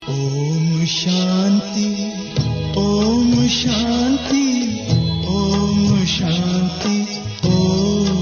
ಓಂ ಶಾಂತಿ ಓಂ ಶಾಂತಿ ಓಂ ಶಾಂತಿ ಓಂ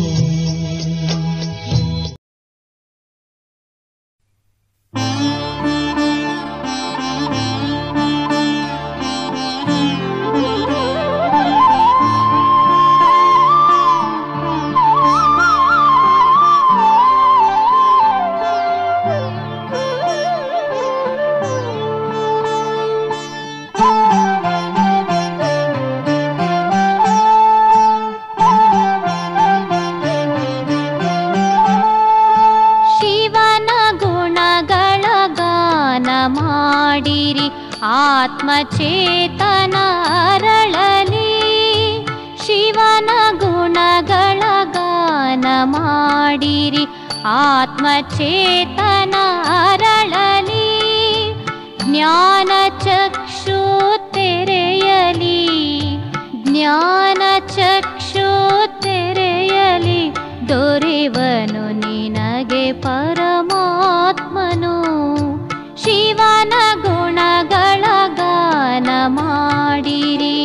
ಶಿವನ ಗುಣಗಳ ಗಾನ ಮಾಡಿರಿ ಆತ್ಮಚೇತನ ಅರಳಲಿ ಶಿವನ ಗುಣಗಳ ಗಾನ ಮಾಡಿರಿ ಆತ್ಮಚೇತನ ಅರಳಲಿ ಜ್ಞಾನ ಚಕ್ಷು ತೆರೆಯಲಿ ಜ್ಞಾನ ಚಕ್ಷು ತೆರೆಯಲಿ ದೊರೆವನು ನಿನಗೆ ಪರಮಾತ್ಮನು ಶಿವನ ಗುಣಗಳ ಗಾನ ಮಾಡಿರಿ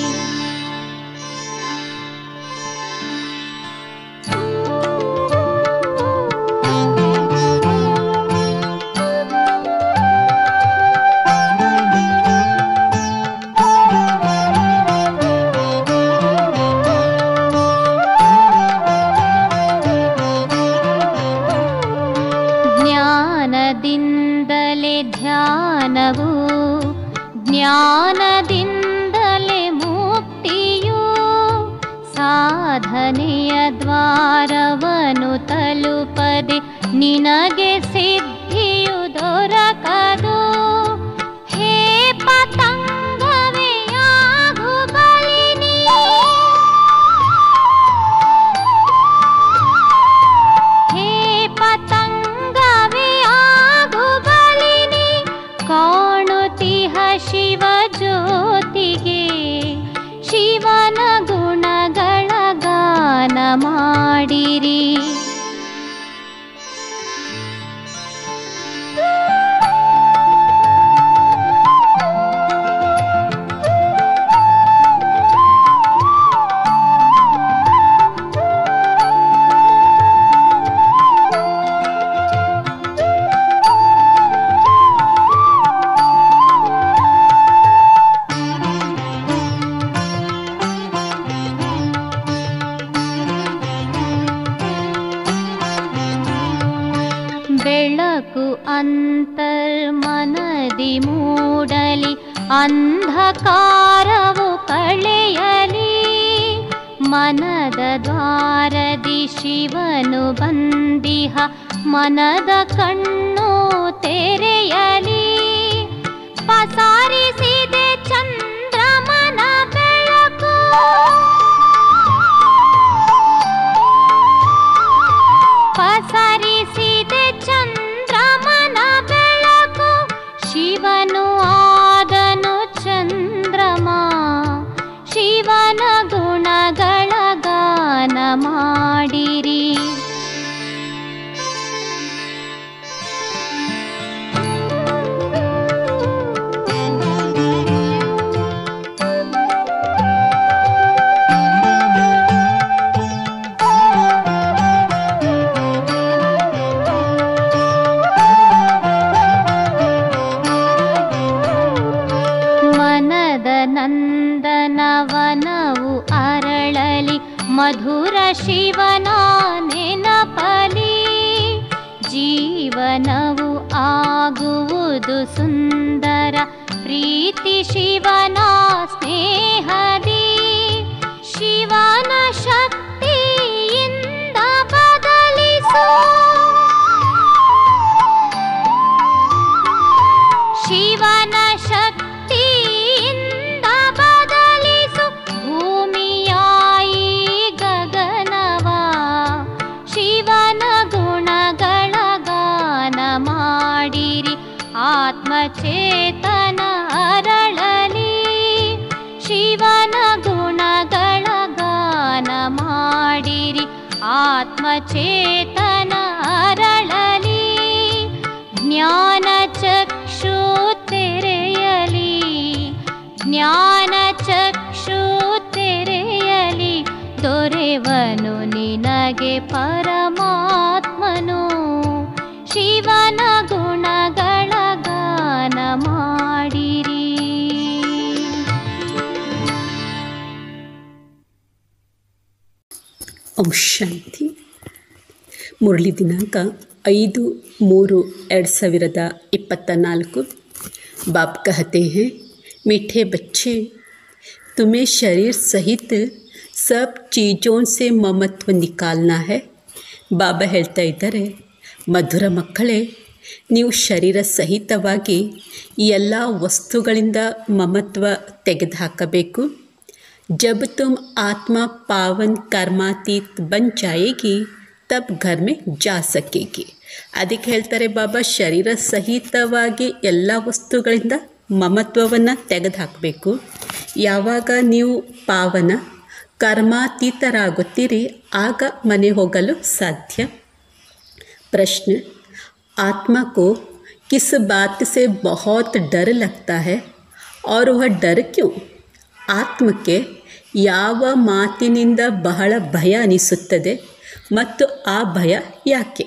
ಜ್ಞಾನದಿಂದಲೇ ಧ್ಯಾನವು ಜ್ಞಾನದಿಂದಲೇ ಮುಕ್ತಿಯು ಸಾಧನೆಯ ದ್ವಾರವನು ತಲುಪದೆ ನಿನಗೆ ಸಿದ್ಧಿಯು ದೊರಕದು ಹೇ ಪತಂಗವೇ ಆಗು ಬಲಿನಿ ಹೇ ಪತಂಗವೇ ಆಗು ಬಲಿನಿ ಕಾಣುತಿಹ ಶಿವ ಜ್ಯೋತಿಗೆ ಶಿವನ ಗುಣಗಳ ಗಾನ ಮಾಡಿರಿ ಬೆಳಕು ಅಂತರ್ಮನದಿ ಮೂಡಲಿ ಅಂಧಕಾರವು ಕಳೆಯಲಿ ಮನದ ದ್ವಾರದಿ ಶಿವನು ಬಂದಿಹ ಮನದ ಕಣ್ಣು ತೆರೆಯಲಿ ಪಸಾರಿಸಿದೆ ಚಂದ್ರಮನ ಬೆಳಕು ಪಸರಿಸಿದೆ ಚಂದ್ರಮನ ಬೆಳಕು ಶಿವನು ಆದನು ಚಂದ್ರಮ ಶಿವನ ಗುಣಗಳ ಗಾನ ಮಾಡಿರಿ ಮನದ ನಂದನವನವು ಅರಳಲಿ ಮಧುರ ಶಿವನ ನೆನಪಲಿ ಜೀವನವು ಆಗುವುದು ಸುಂದರ ಪ್ರೀತಿ ಶಿವನ ಸ್ನೇಹದಿ ಶಿವನ ಶಕ್ತಿಯಿಂದ ಬದಲಿಸು ಶಿವನ ಶಕ್ತಿಯಿಂದ ಬದಲಿಸು ಭೂಮಿಯಾಯಿ ಗಗನವ ಶಿವನ ಗುಣಗಳ ಗಾನ ಮಾಡಿರಿ ಆತ್ಮಚೇತನ ಅರಳಲಿ ಶಿವನ ಗುಣಗಳ ಗಾನ ಮಾಡಿರಿ ಆತ್ಮಚೇತನ ಅರಳಲಿ ಜ್ಞಾನ ಚಕ್ಷು ಪರಮಾತ್ಮನು ಶಿವನ ಗುಣಗಳ ಗಾನ ಮಾಡಿರಿ ಓಂ ಶಾಂತಿ ಮುರಳಿ ದಿನಾಂಕ ಐದು ಮೂರು ಎರಡು ಸಾವಿರದ ಇಪ್ಪತ್ತ ನಾಲ್ಕು बाप कहते हैं मीठे बच्चे तुम्हें शरीर सहित सब चीज़ों से ममत्व निकालना है ಬಾಬಾ ಹೇಳ್ತಾ ಇದ್ದಾರೆ ಮಧುರ ಮಕ್ಕಳೇ ನೀವು ಶರೀರ ಸಹಿತವಾಗಿ ಈ ಎಲ್ಲ ವಸ್ತುಗಳಿಂದ ಮಮತ್ವ ತೆಗೆದುಹಾಕಬೇಕು जब तुम आत्मा पावन कर्मातीत बन जाएगी तब घर में जा सकेगी ಅದಕ್ಕೆ ಹೇಳ್ತಾರೆ ಬಾಬಾ ಶರೀರ ಸಹಿತವಾಗಿ ಎಲ್ಲ ವಸ್ತುಗಳಿಂದ ಮಮತ್ವವನ್ನು ತೆಗೆದುಹಾಕಬೇಕು ಯಾವಾಗ ನೀವು ಪಾವನ ಕರ್ಮಾತೀತರಾಗುತ್ತೀರಿ ಆಗ ಮನೆ ಹೋಗಲು ಸಾಧ್ಯ प्रश्न आत्मा को किस बात से बहुत डर लगता है और वह डर क्यों ಆತ್ಮಕ್ಕೆ ಯಾವ ಮಾತಿನಿಂದ ಬಹಳ ಭಯ ಅನಿಸುತ್ತದೆ ಮತ್ತು ಆ ಭಯ ಯಾಕೆ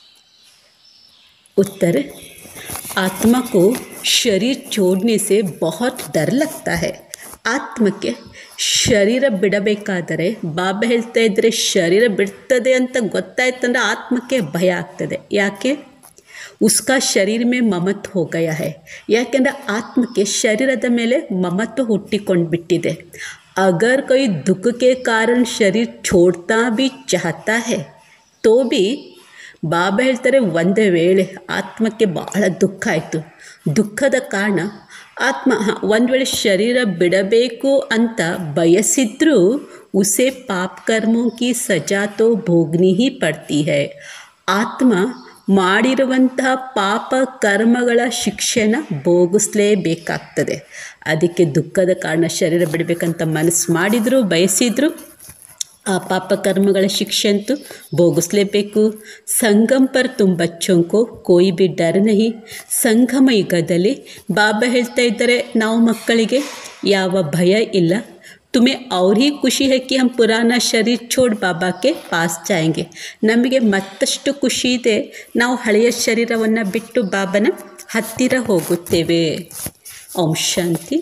उत्तर आत्मा को शरीर छोड़ने से बहुत डर लगता है ಆತ್ಮಕ್ಕೆ ಶರೀರ ಬಿಡಬೇಕಾದರೆ ಬಾಬಾ ಹೇಳ್ತಾ ಇದ್ದರೆ ಶರೀರ ಬಿಡ್ತದೆ ಅಂತ ಗೊತ್ತಾಯ್ತಂದ್ರೆ ಆತ್ಮಕ್ಕೆ ಭಯ ಆಗ್ತದೆ ಯಾಕೆ ಉಸ್ಕಾ ಶರೀರ ಮೇ ಮಮತ್ವ ಹೋ ಗಯಾ ಹೈ ಯಾಕೆಂದರೆ ಆತ್ಮಕ್ಕೆ ಶರೀರದ ಮೇಲೆ ಮಮತ್ವ ಹುಟ್ಟಿಕೊಂಡು ಬಿಟ್ಟಿದೆ ಅಗರ್ कोई दुख के कारण शरीर छोड़ता भी चाहता है तो भी ಬಾಬಾ ಹೇಳ್ತಾರೆ ಒಂದೇ ವೇಳೆ ಆತ್ಮಕ್ಕೆ ಬಹಳ ದುಃಖ ಆಯಿತು ದುಃಖದ ಕಾರಣ ಆತ್ಮ ಹಾಂ ಒಂದು ವೇಳೆ ಶರೀರ ಬಿಡಬೇಕು ಅಂತ ಬಯಸಿದ್ರೂ ಉಸೆ ಪಾಪ ಕರ್ಮೋ ಕಿ ಸಜಾ ತೋ ಭೋಗ್ನಿ ಹಿ ಪಡ್ತಿ ಹೈ ಆತ್ಮ ಮಾಡಿರುವಂತಹ ಪಾಪ ಕರ್ಮಗಳ ಶಿಕ್ಷೆನ ಭೋಗಿಸ್ಲೇಬೇಕಾಗ್ತದೆ ಅದಕ್ಕೆ ದುಃಖದ ಕಾರಣ ಶರೀರ ಬಿಡಬೇಕಂತ ಮನಸ್ಸು ಮಾಡಿದ್ರು ಬಯಸಿದ್ರು ಆ ಪಾಪ ಕರ್ಮಗಳ ಶಿಕ್ಷೆ ಅಂತೂ ಭೋಗಿಸ್ಲೇಬೇಕು ಸಂಗಮ್ ಪರ್ ತುಮ್ ಬಚ್ಚೋಂ ಕೋ ಕೋಯಿ ಬಿ ಡರ್ ನಹಿ ಸಂಗಮ ಯುಗದಲ್ಲಿ ಬಾಬಾ ಹೇಳ್ತಾ ಇದ್ದಾರೆ ನಾವು ಮಕ್ಕಳಿಗೆ ಯಾವ ಭಯ ಇಲ್ಲ तुम्हें और ही ಖುಷಿ है कि हम ಪುರಾಣ ಶರೀರ್ ಛೋಡ್ ಬಾಬಾಕ್ಕೆ ಪಾಸ್ ಜಾಯಂಗೆ ನಮಗೆ ಮತ್ತಷ್ಟು ಖುಷಿ ಇದೆ ನಾವು ಹಳೆಯ ಶರೀರವನ್ನು ಬಿಟ್ಟು ಬಾಬನ ಹತ್ತಿರ ಹೋಗುತ್ತೇವೆ ಓಂ ಶಾಂತಿ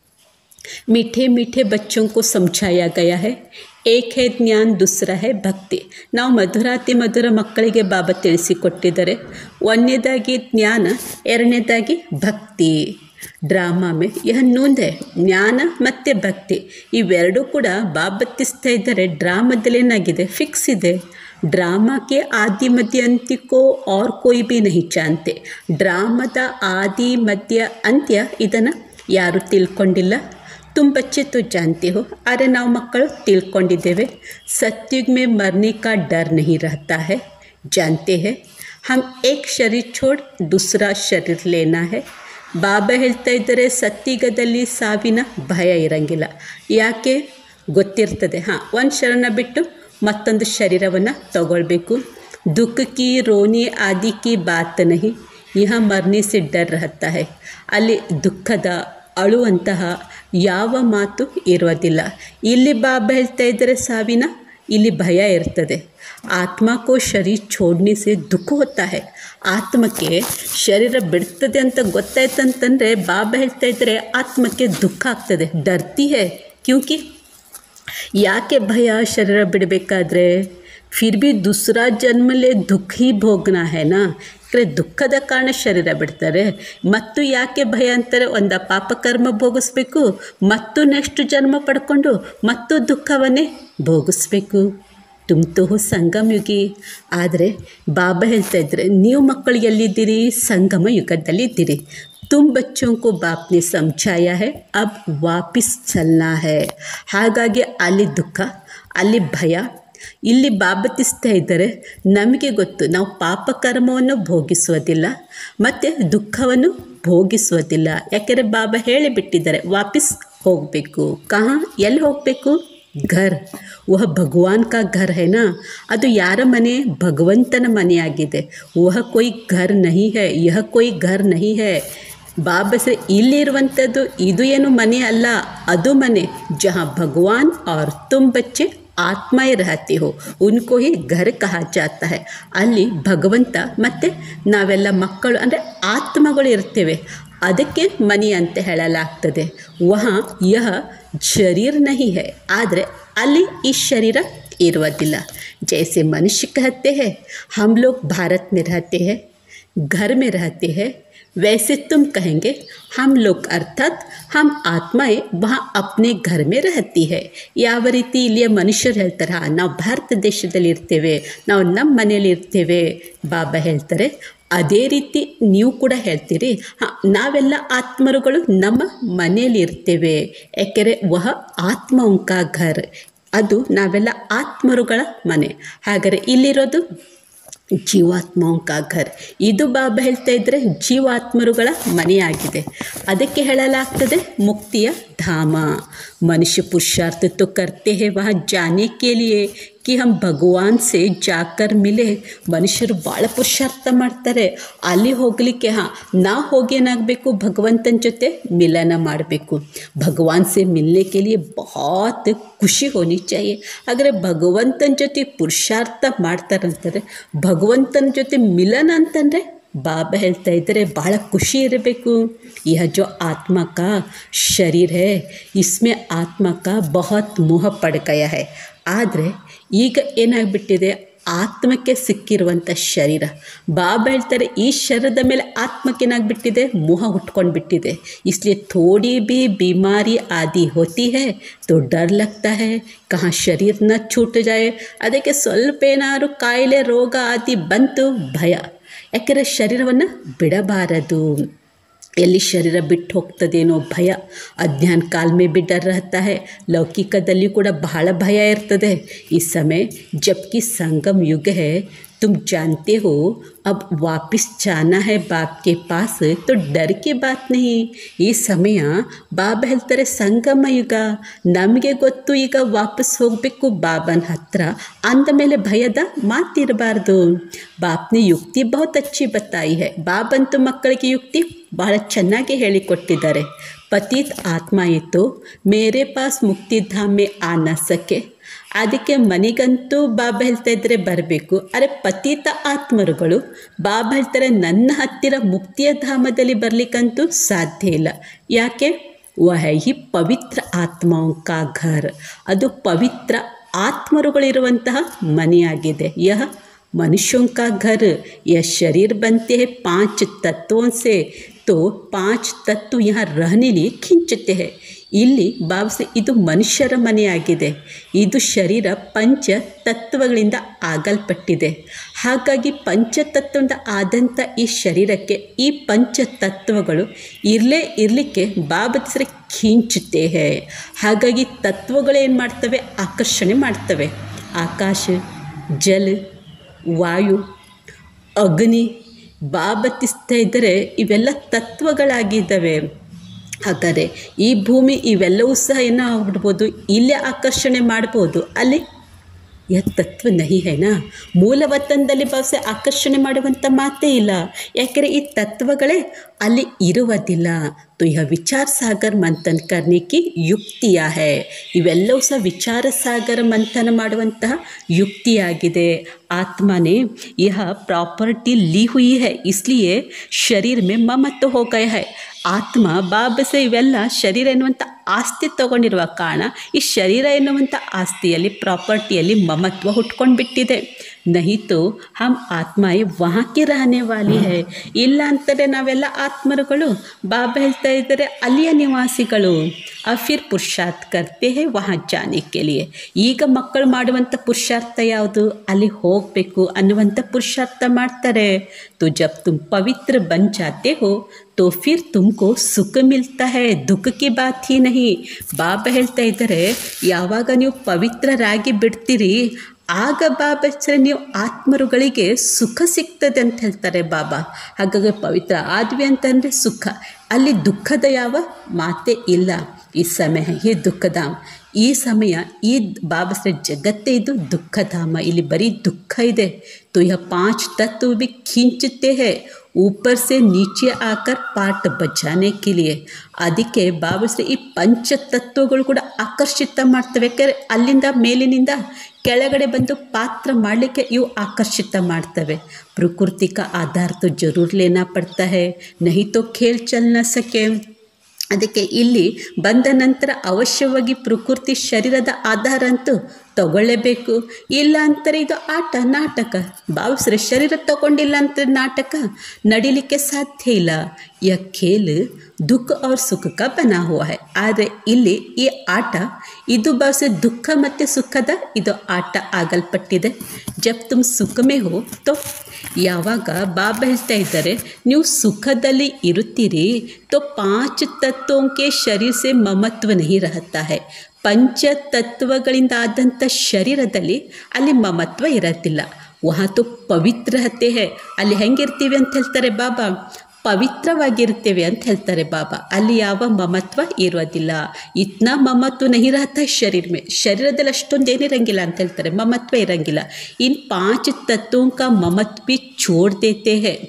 मीठे मीठे बच्चों को समझाया गया है ಏಕ್ ಹೇ ಜ್ಞಾನ್ ದುಸ್ರ ಹೇ ಭಕ್ತಿ ನಾವು ಮಧುರಾತಿ ಮಧುರ ಮಕ್ಕಳಿಗೆ ಬಾಬಾ ತಿಳಿಸಿಕೊಟ್ಟಿದ್ದಾರೆ ಒಂದನೇದಾಗಿ ಜ್ಞಾನ ಎರಡನೇದಾಗಿ ಭಕ್ತಿ ಡ್ರಾಮಾ ಮೇ ಯಹ ನೂಂದೆ ಜ್ಞಾನ ಮತ್ತು ಭಕ್ತಿ ಇವೆರಡೂ ಕೂಡ ಬಾಬತ್ತಿಸ್ತಾ ಇದ್ದಾರೆ ಡ್ರಾಮಾದಲ್ಲೇನಾಗಿದೆ ಫಿಕ್ಸ್ ಇದೆ ಡ್ರಾಮಾಕ್ಕೆ ಆದಿ ಮಧ್ಯ ಅಂತ್ಯಕ್ಕೋ और कोई भी नहीं जानते ಡ್ರಾಮದ ಆದಿ ಮಧ್ಯ ಅಂತ್ಯ ಇದನ್ನು ಯಾರೂ ತಿಳ್ಕೊಂಡಿಲ್ಲ तुम बच्चे तो जानते हो अरे ನಾವು ಮಕ್ಕಳು ತಿಳ್ಕೊಂಡಿದ್ದೇವೆ सत्युग में मरने का डर नहीं रहता है जानते हैं हम एक शरीर छोड़ दूसरा शरीर लेना है ಬಾಬಾ ಹೇಳ್ತಾ ಇದ್ದಾರೆ ಸತ್ಯುಗದಲ್ಲಿ ಸಾವಿನ ಭಯ ಇರಂಗಿಲ್ಲ ಯಾಕೆ ಗೊತ್ತಿರ್ತದೆ ಹಾಂ ಒಂದು ಶರಣ ಬಿಟ್ಟು ಮತ್ತೊಂದು ಶರೀರವನ್ನು ತಗೊಳ್ಬೇಕು ದುಃಖ ಕಿ ರೋನಿ ಆದಿ ಕಿ ಬಾತ್ ನಹಿ ಯಹ ಮರ್ನಿ से डर रहता है ಅಲ್ಲಿ ದುಃಖದ ಅಳುವಂತಹ ಯಾವ ಮಾತು ಇರೋದಿಲ್ಲ ಇಲ್ಲಿ ಬಾಬಾ ಹೇಳ್ತಾ ಇದ್ದರೆ ಸಾವಿನ ಇಲ್ಲಿ ಭಯ ಇರ್ತದೆ ಆತ್ಮ ಕೋ ಶರೀರ ಛೋಡ್ನೆ ಸೆ ದುಃಖ ಹೋಗ್ತಾ है ಆತ್ಮಕ್ಕೆ ಶರೀರ ಬಿಡ್ತದೆ ಅಂತ ಗೊತ್ತಾಯ್ತಂತಂದರೆ ಬಾಬಾ ಹೇಳ್ತಾ ಇದ್ದರೆ ಆತ್ಮಕ್ಕೆ ದುಃಖ ಆಗ್ತದೆ ಡರ್ತಿ ಹೇ ಕ್ಯೂಂಕಿ ಯಾಕೆ ಭಯ ಶರೀರ ಬಿಡಬೇಕಾದ್ರೆ ಫಿರ್ ಭಿ ದೂಸರಾ ಜನ್ಮಲೆ ದುಃಖ ಹಿ ಭೋಗ್ನಾ ಹೇನಾ ಯಾಕಂದರೆ ದುಃಖದ ಕಾರಣ ಶರೀರ ಬಿಡ್ತಾರೆ ಮತ್ತು ಯಾಕೆ ಭಯ ಅಂತಾರೆ ಒಂದು ಪಾಪಕರ್ಮ ಭೋಗಿಸ್ಬೇಕು ಮತ್ತು ನೆಕ್ಸ್ಟ್ ಜನ್ಮ ಪಡ್ಕೊಂಡು ಮತ್ತು ದುಃಖವನ್ನೇ ಭೋಗಿಸ್ಬೇಕು ತುಮ್ ತೋ ಸಂಗಮ ಯುಗಿ ಆದರೆ ಬಾಬಾ ಹೇಳ್ತಾ ಇದ್ದಾರೆ ನೀವು ಮಕ್ಕಳು ಎಲ್ಲಿದ್ದೀರಿ ಸಂಗಮ ಯುಗದಲ್ಲಿದ್ದೀರಿ तुम बच्चों को बाप ने समझाया है अब वापस चलना है ಹಾಗಾಗಿ ಅಲ್ಲಿ ದುಃಖ ಅಲ್ಲಿ ಭಯ ಇಲ್ಲಿ ಬಾಬತಿಸ್ತಾ ಇದ್ದರೆ ನಮಗೆ ಗೊತ್ತು ನಾವು ಪಾಪ ಕರ್ಮವನ್ನು ಭೋಗಿಸುವುದಿಲ್ಲ ಮತ್ತು ದುಃಖವನ್ನು ಭೋಗಿಸುವುದಿಲ್ಲ ಯಾಕೆಂದರೆ ಬಾಬಾ ಹೇಳಿಬಿಟ್ಟಿದ್ದಾರೆ ವಾಪಸ್ ಹೋಗಬೇಕು ಕಹಾ ಎಲ್ಲಿ ಹೋಗಬೇಕು ಘರ್ ವಹ ಭಗವಾನ್ ಕಾ ಘರ್ ಹೈ ನಾ ಅದು ಯಾರ ಮನೆ ಭಗವಂತನ ಮನೆಯಾಗಿದೆ ವಹ ಕೊಯ್ ಘರ್ ನಹಿ ಹೈ ಯಹ ಕೊಯ್ ಘರ್ ನಹಿ ಹೈ ಬಾಬಾ ಸೆ ಇಲ್ಲಿರುವಂಥದ್ದು ಇದು ಏನು ಮನೆ ಅಲ್ಲ ಅದು ಮನೆ ಜहाँ ಭಗವಾನ್ और तुम बच्चे आत्माएं रहती हो उनको ही घर कहा जाता है ಅಲ್ಲಿ ಭಗವಂತ ಮತ್ತು ನಾವೆಲ್ಲ ಮಕ್ಕಳು ಅಂದರೆ ಆತ್ಮಗಳು ಇರ್ತೇವೆ ಅದಕ್ಕೆ ಮನಿ ಅಂತ ಹೇಳಲಾಗ್ತದೆ ವಹ ಯಹ ಶರೀರ್ ನಹಿ ಹೈ ಆದರೆ ಅಲ್ಲಿ ಈ ಶರೀರ ಇರುವುದಿಲ್ಲ जैसे मनुष्य कहते हैं हम लोग भारत में रहते हैं घर में रहते हैं वैसे तुम कहेंगे हम लोग अर्थात हम आत्माएं वहाँ अपने घर में रहती है ಯಾವ ರೀತಿ ಇಲ್ಲಿಯ ಮನುಷ್ಯರು ಹೇಳ್ತಾರೆ "ಹಾ, ನಾವು ಭಾರತ ದೇಶದಲ್ಲಿ ಇರ್ತೇವೆ ನಾವು ನಮ್ಮ ಮನೆಯಲ್ಲಿ ಇರ್ತೇವೆ ಬಾಬಾ ಹೇಳ್ತಾರೆ ಅದೇ ರೀತಿ ನೀವು ಕೂಡ ಹೇಳ್ತೀರಿ ಹಾಂ ನಾವೆಲ್ಲ ಆತ್ಮರುಗಳು ನಮ್ಮ ಮನೆಯಲ್ಲಿ ಇರ್ತೇವೆ ಯಾಕೆಂದರೆ ವಹ ಆತ್ಮ ಉಂಕಾ ಘರ್ ಅದು ನಾವೆಲ್ಲ ಆತ್ಮರುಗಳ ಮನೆ ಹಾಗಾದರೆ ಇಲ್ಲಿರೋದು ಜೀವಾತ್ಮೋಂ ಕಾ ಘರ್ ಇದು ಬಾಬಾ ಹೇಳ್ತಾ ಇದ್ದರೆ ಜೀವಾತ್ಮರುಗಳ ಮನೆಯಾಗಿದೆ ಅದಕ್ಕೆ ಹೇಳಲಾಗ್ತದೆ ಮುಕ್ತಿಯ ಧಾಮ ಮನುಷ್ಯ पुरुषार्थ तो करते हैं वहाँ जाने के लिए कि हम ಭಗವಾನ್ ಸೇ ಜಾಕರ್ ಮಿಲೆ ಮನುಷ್ಯರು ಭಾಳ ಪುರುಷಾರ್ಥ ಮಾಡ್ತಾರೆ ಅಲ್ಲಿ ಹೋಗಲಿಕ್ಕೆ ಹಾಂ ನಾ ಹೋಗಿ ಏನಾಗಬೇಕು ಭಗವಂತನ ಜೊತೆ ಮಿಲನ ಮಾಡಬೇಕು ಭಗವಾನ್ ಸೇ ಮಿಲ್ನೆ ಕೆ ಲಿಯೆ ಬಹುತ್ ಖುಷಿ ಹೋನಿ ಚಾಹಿಯೆ ಹಾಗಾದರೆ ಭಗವಂತನ ಜೊತೆ ಪುರುಷಾರ್ಥ ಮಾಡ್ತಾರಂತಾರೆ ಭಗವಂತನ ಜೊತೆ ಮಿಲನ ಅಂತಂದರೆ ಬಾಬಾ ಹೇಳ್ತಾ ಇದ್ದಾರೆ ಭಾಳ ಖುಷಿ ಇರಬೇಕು यह जो आत्मा का शरीर है इसमें आत्मा का बहुत मोह पड़ गया है ಆದರೆ ಈಗ ಏನಾಗ್ಬಿಟ್ಟಿದೆ ಆತ್ಮಕ್ಕೆ ಸಿಕ್ಕಿರುವಂಥ ಶರೀರ ಬಾಬಾ ಹೇಳ್ತಾರೆ ಈ ಶರೀರದ ಮೇಲೆ ಆತ್ಮಕ್ಕೆ ಏನಾಗ್ಬಿಟ್ಟಿದೆ ಮೋಹ ಹುಟ್ಕೊಂಡು ಬಿಟ್ಟಿದೆ इसलिए थोड़ी भी बीमारी आदि होती है तो डर लगता है कहाँ ಶರೀರ ನ छूट जाए ಅದಕ್ಕೆ ಸ್ವಲ್ಪ ಏನಾದ್ರು ಕಾಯಿಲೆ ರೋಗ ಆದಿ ಬಂತು ಭಯ ಯಾಕೆಂದರೆ ಶರೀರವನ್ನು ಬಿಡಬಾರದು ಎಲ್ಲಿ ಶರೀರ ಬಿಟ್ಟು ಹೋಗ್ತದೇನೋ ಭಯ ಅಜ್ಞಾನ ಕಾಲ್ ಮೇ ಬಿ ಡರ್ रहता है ಲೌಕಿಕದಲ್ಲಿ ಕೂಡ ಬಹಳ ಭಯ ಇರ್ತದೆ ಈ ಸಮಯ ಜಬ್ಕಿ ಸಂಗಮ್ ಯುಗ है तुम जानते हो अब वापस जाना है बाप के पास तो डर की बात नहीं ಈ ಸಮಯ ಬಾಬಾ ಹೇಳ್ತಾರೆ ಸಂಗಮ ಯುಗ ನಮಗೆ ಗೊತ್ತು ಈಗ ವಾಪಸ್ ಹೋಗಬೇಕು ಬಾಬನ ಹತ್ರ ಅಂದಮೇಲೆ ಭಯದ ಮಾತಿರಬಾರ್ದು ಬಾಪ್ನೆ ಯುಕ್ತಿ ಬಹುತ್ ಅಚ್ಚಿ ಬತ್ತಾಯಿ ಹೈ ಬಾಬಂತೂ ಮಕ್ಕಳಿಗೆ ಯುಕ್ತಿ ಬಹಳ ಚೆನ್ನಾಗಿ ಹೇಳಿಕೊಟ್ಟಿದ್ದಾರೆ ಪತೀತ್ ಆತ್ಮ ಇತ್ತು ಮೇರೆ ಪಾಸ್ ಮುಕ್ತಿಧಾಮ್ ಮೇ ಆ ನ ಸಕೆ ಅದಕ್ಕೆ ಮನೆಗಂತೂ ಬಾಬಾ ಹೇಳ್ತಾ ಇದ್ದರೆ ಬರಬೇಕು ಅರೆ ಪತೀತ ಆತ್ಮರುಗಳು ಬಾಬಾ ಹೇಳ್ತಾರೆ ನನ್ನ ಹತ್ತಿರ ಮುಕ್ತಿಯ ಧಾಮದಲ್ಲಿ ಬರಲಿಕ್ಕಂತೂ ಸಾಧ್ಯ ಇಲ್ಲ ಯಾಕೆ ವಹ ಹಿ ಪವಿತ್ರ ಆತ್ಮಾओं का ಘರ್ ಅದು ಪವಿತ್ರ ಆತ್ಮರುಗಳಿರುವಂತಹ ಮನೆಯಾಗಿದೆ ಯಹ मनुष्यों का घर यह शरीर बनते हैं पांच तत्वों से तो पांच तत्व यहाँ रहने लिए खींचते हैं ಇಲ್ಲಿ ಭಾವಿಸಿ ಇದು ಮನುಷ್ಯರ ಮನೆಯಾಗಿದೆ ಇದು ಶರೀರ ಪಂಚ ತತ್ವಗಳಿಂದ ಆಗಲ್ಪಟ್ಟಿದೆ ಹಾಗಾಗಿ ಪಂಚತತ್ವದಿಂದ ಆದಂಥ ಈ ಶರೀರಕ್ಕೆ ಈ ಪಂಚ ತತ್ವಗಳು ಇರಲೇ ಇರಲಿಕ್ಕೆ ಬಾಬತಿಸ್ರೆ ಖೀಂಚುತ್ತೆ ಹೇ ಹಾಗಾಗಿ ತತ್ವಗಳೇನು ಮಾಡ್ತವೆ ಆಕರ್ಷಣೆ ಮಾಡ್ತವೆ ಆಕಾಶ ಜಲ ವಾಯು ಅಗ್ನಿ ಬಾಬತಿಸ್ತಾ ಇದ್ದರೆ ಇವೆಲ್ಲ ತತ್ವಗಳಾಗಿದ್ದಾವೆ ಹಾಗಾದರೆ ಈ ಭೂಮಿ ಇವೆಲ್ಲವೂ ಸಹ ಏನೋ ಆಗ್ಬಿಡ್ಬೋದು ಇಲ್ಲೇ ಆಕರ್ಷಣೆ ಮಾಡ್ಬೋದು ಅಲ್ಲಿ ಯಹ ತತ್ವ ನಹಿ ಹೇನಾ ಮೂಲ ವತನದಲ್ಲಿ ಭಾವಿಸಿ ಆಕರ್ಷಣೆ ಮಾಡುವಂಥ ಮಾತೇ ಇಲ್ಲ ಯಾಕೆಂದರೆ ಈ ತತ್ವಗಳೇ ಅಲ್ಲಿ ಇರುವುದಿಲ್ಲ तो यह विचार सागर मंथन करने की ಯುಕ್ತಿಯ ಹೇ ಇವೆಲ್ಲವೂ ಸಹ ವಿಚಾರ ಸಾಗರ ಮಂಥನ ಮಾಡುವಂತಹ ಯುಕ್ತಿಯಾಗಿದೆ ಆತ್ಮನೇ यह प्रॉपर्टी ली हुई है इसलिए शरीर में ममत्व हो गया है ಆತ್ಮ ಬಾಬಸೆ ಇವೆಲ್ಲ ಶರೀರ ಎನ್ನುವಂಥ ಆಸ್ತಿ ತಗೊಂಡಿರುವ ಕಾರಣ ಈ ಶರೀರ ಎನ್ನುವಂಥ ಆಸ್ತಿಯಲ್ಲಿ ಪ್ರಾಪರ್ಟಿಯಲ್ಲಿ ಮಮತ್ವ ಹುಟ್ಕೊಂಡು ಬಿಟ್ಟಿದೆ ನಹಿತು ಹಮ್ ಆತ್ಮಾಯಿ ವಹಾಕಿ ರಹನೆ ವಾಲಿ ಹೈ ಇಲ್ಲ ಅಂತಾರೆ ನಾವೆಲ್ಲ ಆತ್ಮರುಗಳು ಬಾಬಾ ಹೇಳ್ತಾ ಇದ್ದಾರೆ ಅಲ್ಲಿಯ ನಿವಾಸಿಗಳು ಅಫಿರ್ ಪುರುಷಾರ್ಥ ಕರ್ತೆ ಹೇ ವಹಾ ಜಾನೆ ಕೆಲಿಯೆ ಈಗ ಮಕ್ಕಳು ಮಾಡುವಂಥ ಪುರುಷಾರ್ಥ ಯಾವುದು ಅಲ್ಲಿ ಹೋಗಬೇಕು ಅನ್ನುವಂಥ ಪುರುಷಾರ್ಥ ಮಾಡ್ತಾರೆ तो जब तुम पवित्र बन जाते हो तो फिर तुमको ಸುಖ ಮಿಲ್ತಾ ಹೇ ದುಃಖಕ್ಕೆ ಬಾತ್ ಹಿ ನಹಿ ಬಾಬಾ ಹೇಳ್ತಾ ಇದ್ದಾರೆ ಯಾವಾಗ ನೀವು ಪವಿತ್ರರಾಗಿ ಬಿಡ್ತೀರಿ ಆಗ ಬಾಬಾ ಹೆಸರು ನೀವು ಆತ್ಮರುಗಳಿಗೆ ಸುಖ ಸಿಗ್ತದೆ ಅಂತ ಹೇಳ್ತಾರೆ ಬಾಬಾ ಹಾಗಾಗಿ ಪವಿತ್ರ ಆದ್ವಿ ಅಂತಂದರೆ ಸುಖ ಅಲ್ಲಿ ದುಃಖದ ಯಾವ ಮಾತೇ ಇಲ್ಲ ಈ ಸಮಯ ಈ ದುಃಖಧಾಮ ಈ ಸಮಯ ಈ ಬಾಬಸ್ರೆ ಜಗತ್ತೇ ಇದು ದುಃಖಧಾಮ ಇಲ್ಲಿ ಬರೀ ದುಃಖ ಇದೆ तो यह पांच तत्व भी खींचते हैं ऊपर से नीचे आकर पाठ बजाने के लिए ಅದಕ್ಕೆ ಬಾಬಸ್ರೆ ಈ ಪಂಚ ತತ್ವಗಳು ಕೂಡ ಆಕರ್ಷಿತ ಮಾಡ್ತವೆ ಯಾಕೆಂದರೆ ಅಲ್ಲಿಂದ ಮೇಲಿನಿಂದ ಕೆಳಗಡೆ ಬಂದು ಪಾತ್ರ ಮಾಡಲಿಕ್ಕೆ ಇವು ಆಕರ್ಷಿತ ಮಾಡ್ತವೆ ಪ್ರಕೃತಿ का आधार तो जरूर लेना पड़ता है नहीं तो खेल चल न सके ಅದಕ್ಕೆ ಇಲ್ಲಿ ಬಂದ ನಂತರ ಅವಶ್ಯವಾಗಿ ಪ್ರಕೃತಿ ಶರೀರದ ಆಧಾರ ಅಂತೂ ತಗೊಳ್ಳೇಬೇಕು ಇಲ್ಲ ಅಂತಾರೆ ಇದು ಆಟ ನಾಟಕ ಭಾವಿಸ್ರೆ ಶರೀರ ತಗೊಂಡಿಲ್ಲ ಅಂತ ನಾಟಕ ನಡಿಲಿಕ್ಕೆ ಸಾಧ್ಯ ಇಲ್ಲ ಯ ಖೇಲ್ ದುಃಖ ಅವ್ರ ಸುಖಕ ಬನಾ ಹುआ है ಆದರೆ ಇಲ್ಲಿ ಈ ಆಟ ಇದು ಭಾವಿಸ್ರೆ ದುಃಖ ಮತ್ತು ಸುಖದ ಇದು ಆಟ ಆಗಲ್ಪಟ್ಟಿದೆ ಜಬ್ ತುಮ್ ಸುಖ ಮೇ ಹೋ ತೋ ಯಾವಾಗ ಬಾಬಾ ಹೇಳ್ತಾ ಇದ್ದಾರೆ ನೀವು ಸುಖದಲ್ಲಿ ಇರುತ್ತೀರಿ ತೋ ಪಾಂಚ ತತ್ವಕ್ಕೆ ಶರೀರ ಸೆ ಮಮತ್ವ ನಹಿ ರಹತಾ है ಪಂಚ ತತ್ವಗಳಿಂದ ಆದಂಥ ಶರೀರದಲ್ಲಿ ಅಲ್ಲಿ ಮಮತ್ವ ಇರೋದಿಲ್ಲ ವಹ ತು ಪವಿತ್ರ ಹತ್ತೆ ಹೇ ಅಲ್ಲಿ ಹೆಂಗಿರ್ತೀವಿ ಅಂತ ಹೇಳ್ತಾರೆ ಬಾಬಾ ಪವಿತ್ರವಾಗಿರ್ತೇವೆ ಅಂತ ಹೇಳ್ತಾರೆ ಬಾಬಾ ಅಲ್ಲಿ ಯಾವ ಮಮತ್ವ ಇರೋದಿಲ್ಲ ಇತ್ನಾ ಮಮತ್ವ ನಹಿ ರಹತಾ ಶರೀರ ಮೇ ಶರೀರದಲ್ಲಿ ಅಷ್ಟೊಂದು ಏನಿರಂಗಿಲ್ಲ ಅಂತ ಹೇಳ್ತಾರೆ ಮಮತ್ವ ಇರಂಗಿಲ್ಲ ಇನ್ ಪಾಂಚ ತತ್ವೋं का ममत्व भी छोड़ देते हैं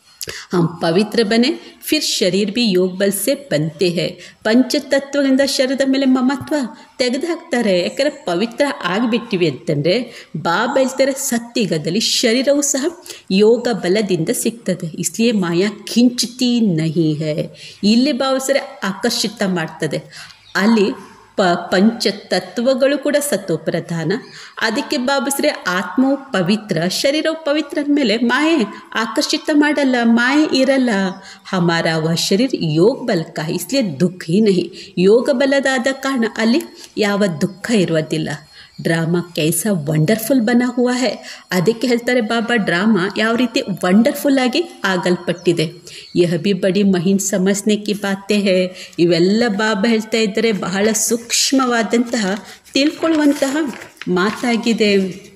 हम ಪವಿತ್ರ ಬನೆ ಫಿರ್ ಶರೀರ ಬಿ ಯೋಗ ಬಲ್ ಸೆ ಬಂತೆ ಹೇ ಪಂಚತತ್ವಗಳಿಂದ ಶರೀರದ ಮೇಲೆ ಮಮತ್ವ ತೆಗೆದು ಹಾಕ್ತಾರೆ ಯಾಕಂದರೆ ಪವಿತ್ರ ಆಗಿಬಿಟ್ಟಿವಿ ಅಂತಂದರೆ ಬಾಬಾ ಹೇಳ್ತಾರೆ ಸತ್ಯುಗದಲ್ಲಿ ಶರೀರವು ಸಹ ಯೋಗ ಬಲದಿಂದ ಸಿಗ್ತದೆ ಇಸ್ಲಿಯೇ ಮಾಯಾ ಕಿಂಚತಿ ನಹಿ ಹೇ ಇಲ್ಲಿ ಭಾವಿಸರೆ ಆಕರ್ಷಿತ ಮಾಡ್ತದೆ ಅಲ್ಲಿ ಪ ಪಂಚತತ್ವಗಳು ಕೂಡ ಸತ್ವಪ್ರಧಾನ ಅದಕ್ಕೆ ಬಾಬಸ್ರೆ ಆತ್ಮವು ಪವಿತ್ರ ಶರೀರವು ಪವಿತ್ರ ಅಂದಮೇಲೆ ಮಾಯೆ ಆಕರ್ಷಿತ ಮಾಡಲ್ಲ ಮಾಯೆ ಇರಲ್ಲ ಹಮಾರ ವ ಶರೀರ ಯೋಗ ಬಲ ಕಾ ಇಸ್ಲಿಯೇ ದುಃಖ ಹಿ ನಹಿ ಯೋಗ ಬಲದಾದ ಕಾರಣ ಅಲ್ಲಿ ಯಾವ ದುಃಖ ಇರೋದಿಲ್ಲ ಡ್ರಾಮಾ ಕೈಸ ವಂಡರ್ಫುಲ್ ಬನ ಹುआ है ಅದಕ್ಕೆ ಹೇಳ್ತಾರೆ ಬಾಬಾ ಡ್ರಾಮಾ ಯಾವ ರೀತಿ ವಂಡರ್ಫುಲ್ ಆಗಿ ಆಗಲ್ಪಟ್ಟಿದೆ ಯಹ ಬಿ ಬಡಿ ಮಹಿನ್ ಸಮಸ್ನೆ ಕಿ ಬಾತೆ ಹೇ ಇವೆಲ್ಲ ಬಾಬಾ ಹೇಳ್ತಾ ಇದ್ದರೆ ಬಹಳ ಸೂಕ್ಷ್ಮವಾದಂತಹ ತಿಳ್ಕೊಳ್ಳುವಂತಹ ಮಾತಾಗಿದೆ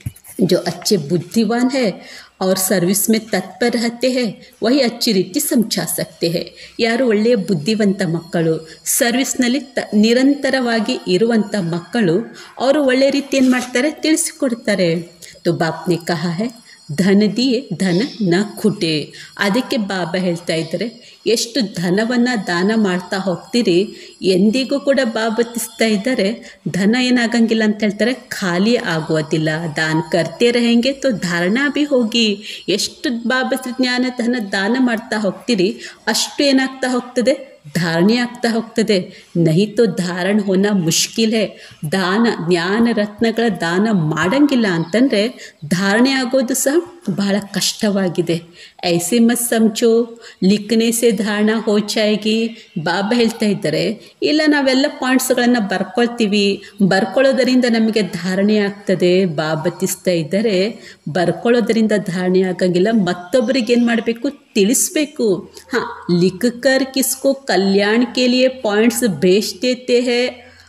जो अच्छे बुद्धिवान है और सर्विस में तत्पर रहते हैं वही अच्छी ರೀತಿ ಸಮझा सकते हैं ಯಾರು ಒಳ್ಳೆಯ ಬುದ್ಧಿವಂತ ಮಕ್ಕಳು ಸರ್ವಿಸ್ನಲ್ಲಿ ತ ನಿರಂತರವಾಗಿ ಇರುವಂಥ ಮಕ್ಕಳು ಅವರು ಒಳ್ಳೆಯ ರೀತಿ ಏನು ಮಾಡ್ತಾರೆ ತಿಳಿಸಿಕೊಡ್ತಾರೆ तो बाप ने कहा है ಧನ ದಿಯೆ ಧನ ನ ಖುಟೆ ಅದಕ್ಕೆ ಬಾಬಾ ಹೇಳ್ತಾ ಇದ್ದಾರೆ ಎಷ್ಟು ಧನವನ್ನು ದಾನ ಮಾಡ್ತಾ ಹೋಗ್ತೀರಿ ಎಂದಿಗೂ ಕೂಡ ಬಾಬತಿಸ್ತಾ ಇದ್ದಾರೆ ಧನ ಏನಾಗಂಗಿಲ್ಲ ಅಂತ ಹೇಳ್ತಾರೆ ಖಾಲಿ ಆಗೋದಿಲ್ಲ ದಾನ ಕರ್ತೆ रहेंगे तो ಧಾರಣಾ ಭಿ ಹೋಗಿ ಎಷ್ಟು ಬಾಬಾ ಜ್ಞಾನ ಧನ ದಾನ ಮಾಡ್ತಾ ಹೋಗ್ತೀರಿ ಅಷ್ಟು ಏನಾಗ್ತಾ ಹೋಗ್ತದೆ ಧಾರಣೆ ಆಗ್ತಾ ಹೋಗ್ತದೆ ನಹಿ ತೋ ಧಾರಣ ಹೋನ ಮುಷ್ಕಿಲ್ ಹೇ ದಾನ ಜ್ಞಾನ ರತ್ನಗಳ ದಾನ ಮಾಡಂಗಿಲ್ಲ ಅಂತಂದರೆ ಧಾರಣೆ ಆಗೋದು ಸಹ ಬಹಳ ಕಷ್ಟವಾಗಿದೆ ಐಸೆ ಮತ್ ಸಮझो ಲಿಖನೆ ಸೆ ಧಾರಣ ಹೋ ಜಾಯೇಗಿ ಬಾಬಾ ಹೇಳ್ತಾ ಇದ್ದಾರೆ ಇಲ್ಲ ನಾವೆಲ್ಲ ಪಾಯಿಂಟ್ಸ್ಗಳನ್ನು ಬರ್ಕೊಳ್ತೀವಿ ಬರ್ಕೊಳ್ಳೋದರಿಂದ ನಮಗೆ ಧಾರಣೆ ಆಗ್ತದೆ ಬಾಬತಿಸ್ತಾ ಇದ್ದರೆ ಬರ್ಕೊಳ್ಳೋದರಿಂದ ಧಾರಣೆ ಆಗಂಗಿಲ್ಲ ಮತ್ತೊಬ್ಬರಿಗೆ ಏನು ಮಾಡಬೇಕು ತಿಳಿಸ್ಬೇಕು हाँ लिख कर किसको कल्याण के लिए पॉइंट्स भेज देते हैं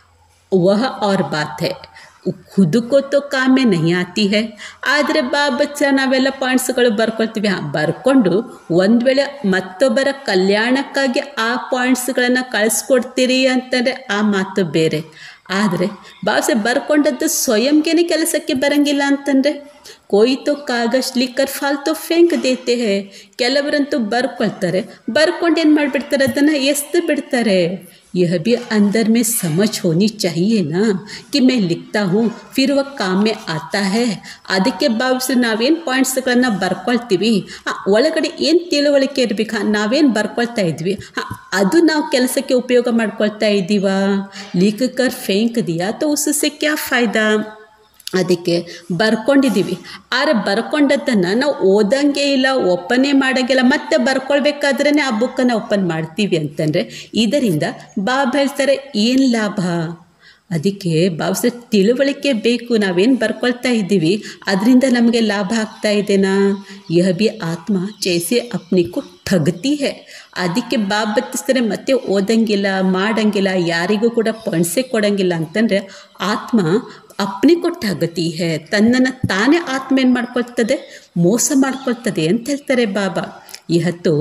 वह और बात है ಖುದು ಕೋ ತೋ ಕಾಮೆ ನಹಿ ಆತಿ ಹೇ ಆದರೆ ಬಾಬಚ್ಚ ನಾವೆಲ್ಲ ಪಾಯಿಂಟ್ಸ್ಗಳು ಬರ್ಕೊಳ್ತೀವಿ ಹಾಂ ಬರ್ಕೊಂಡು ಒಂದು ವೇಳೆ ಮತ್ತೊಬ್ಬರ ಕಲ್ಯಾಣಕ್ಕಾಗಿ ಆ ಪಾಯಿಂಟ್ಸ್ಗಳನ್ನು ಕಳಿಸ್ಕೊಡ್ತೀರಿ ಅಂತಂದರೆ ಆ ಮಾತು ಬೇರೆ ಆದರೆ ಬಾಸೆ ಬರ್ಕೊಂಡದ್ದು ಸ್ವಯಂಗೇನೆ ಕೆಲಸಕ್ಕೆ ಬರಂಗಿಲ್ಲ ಅಂತಂದರೆ कोई तो कागज लिखकर फाಲ್ತು ಫೇಂಕ್ ದೇತೆ ಹೇ ಕೆಲವರಂತೂ ಬರ್ಕೊಳ್ತಾರೆ ಬರ್ಕೊಂಡು ಏನು ಮಾಡಿಬಿಡ್ತಾರೆ ಅದನ್ನು ಎಸ್ದು ಬಿಡ್ತಾರೆ यह भी अंदर में समझ होनी चाहिए ना कि मैं लिखता हूँ फिर वह काम में आता है ಅದಕ್ಕೆ ಭಾವಿಸಿ ನಾವೇನು ಪಾಯಿಂಟ್ಸ್ಗಳನ್ನು ಬರ್ಕೊಳ್ತೀವಿ ಆ, ಒಳಗಡೆ ಏನು ತಿಳುವಳಿಕೆ ಇರಬೇಕು ನಾವೇನು ಬರ್ಕೊಳ್ತಾ ಇದ್ವಿ ಆ, ಅದು ನಾವು ಕೆಲಸಕ್ಕೆ ಉಪಯೋಗ ಮಾಡ್ಕೊಳ್ತಾ ಇದ್ದೀವಾ ಲಿಖಕರ್ ಫೇಂಕ್ ದಿಯಾ ತೋ ಉಸसे क्या फ़ायदा ಅದಕ್ಕೆ ಬರ್ಕೊಂಡಿದ್ದೀವಿ ಆದರೆ ಬರ್ಕೊಂಡದ್ದನ್ನು ನಾವು ಓದಂಗೆ ಇಲ್ಲ ಓಪನೇ ಮಾಡೋಂಗಿಲ್ಲ ಮತ್ತೆ ಬರ್ಕೊಳ್ಬೇಕಾದ್ರೇ ಆ ಬುಕ್ಕನ್ನು ಓಪನ್ ಮಾಡ್ತೀವಿ ಅಂತಂದರೆ ಇದರಿಂದ ಬಾಬಾ ಹೇಳ್ತಾರೆ ಏನು ಲಾಭ ಅದಕ್ಕೆ ಭಾವಿಸ ತಿಳುವಳಿಕೆ ಬೇಕು ನಾವೇನು ಬರ್ಕೊಳ್ತಾ ಇದ್ದೀವಿ ಅದರಿಂದ ನಮಗೆ ಲಾಭ ಆಗ್ತಾ ಇದೆನಾ ಯಹ ಬಿ ಆತ್ಮ ಜೈಸೆ ಅಪ್ನಿಗೂ ಠಗತಿ ಹೇ ಅದಕ್ಕೆ ಬಾಬ್ ಬತ್ತಿಸ್ತಾರೆ ಮತ್ತೆ ಓದಂಗಿಲ್ಲ ಮಾಡಂಗಿಲ್ಲ ಯಾರಿಗೂ ಕೂಡ ಪಣಸೆ ಕೊಡಂಗಿಲ್ಲ ಅಂತಂದರೆ ಆತ್ಮ ಅಪ್ನೆ ಕೊಟ್ಟಾಗತಿ ಹೇ ತನ್ನನ್ನು ತಾನೇ ಆತ್ಮ ಏನು ಮಾಡ್ಕೊಳ್ತದೆ ಮೋಸ ಮಾಡ್ಕೊಳ್ತದೆ ಅಂತ ಹೇಳ್ತಾರೆ ಬಾಬಾ ಇವತ್ತು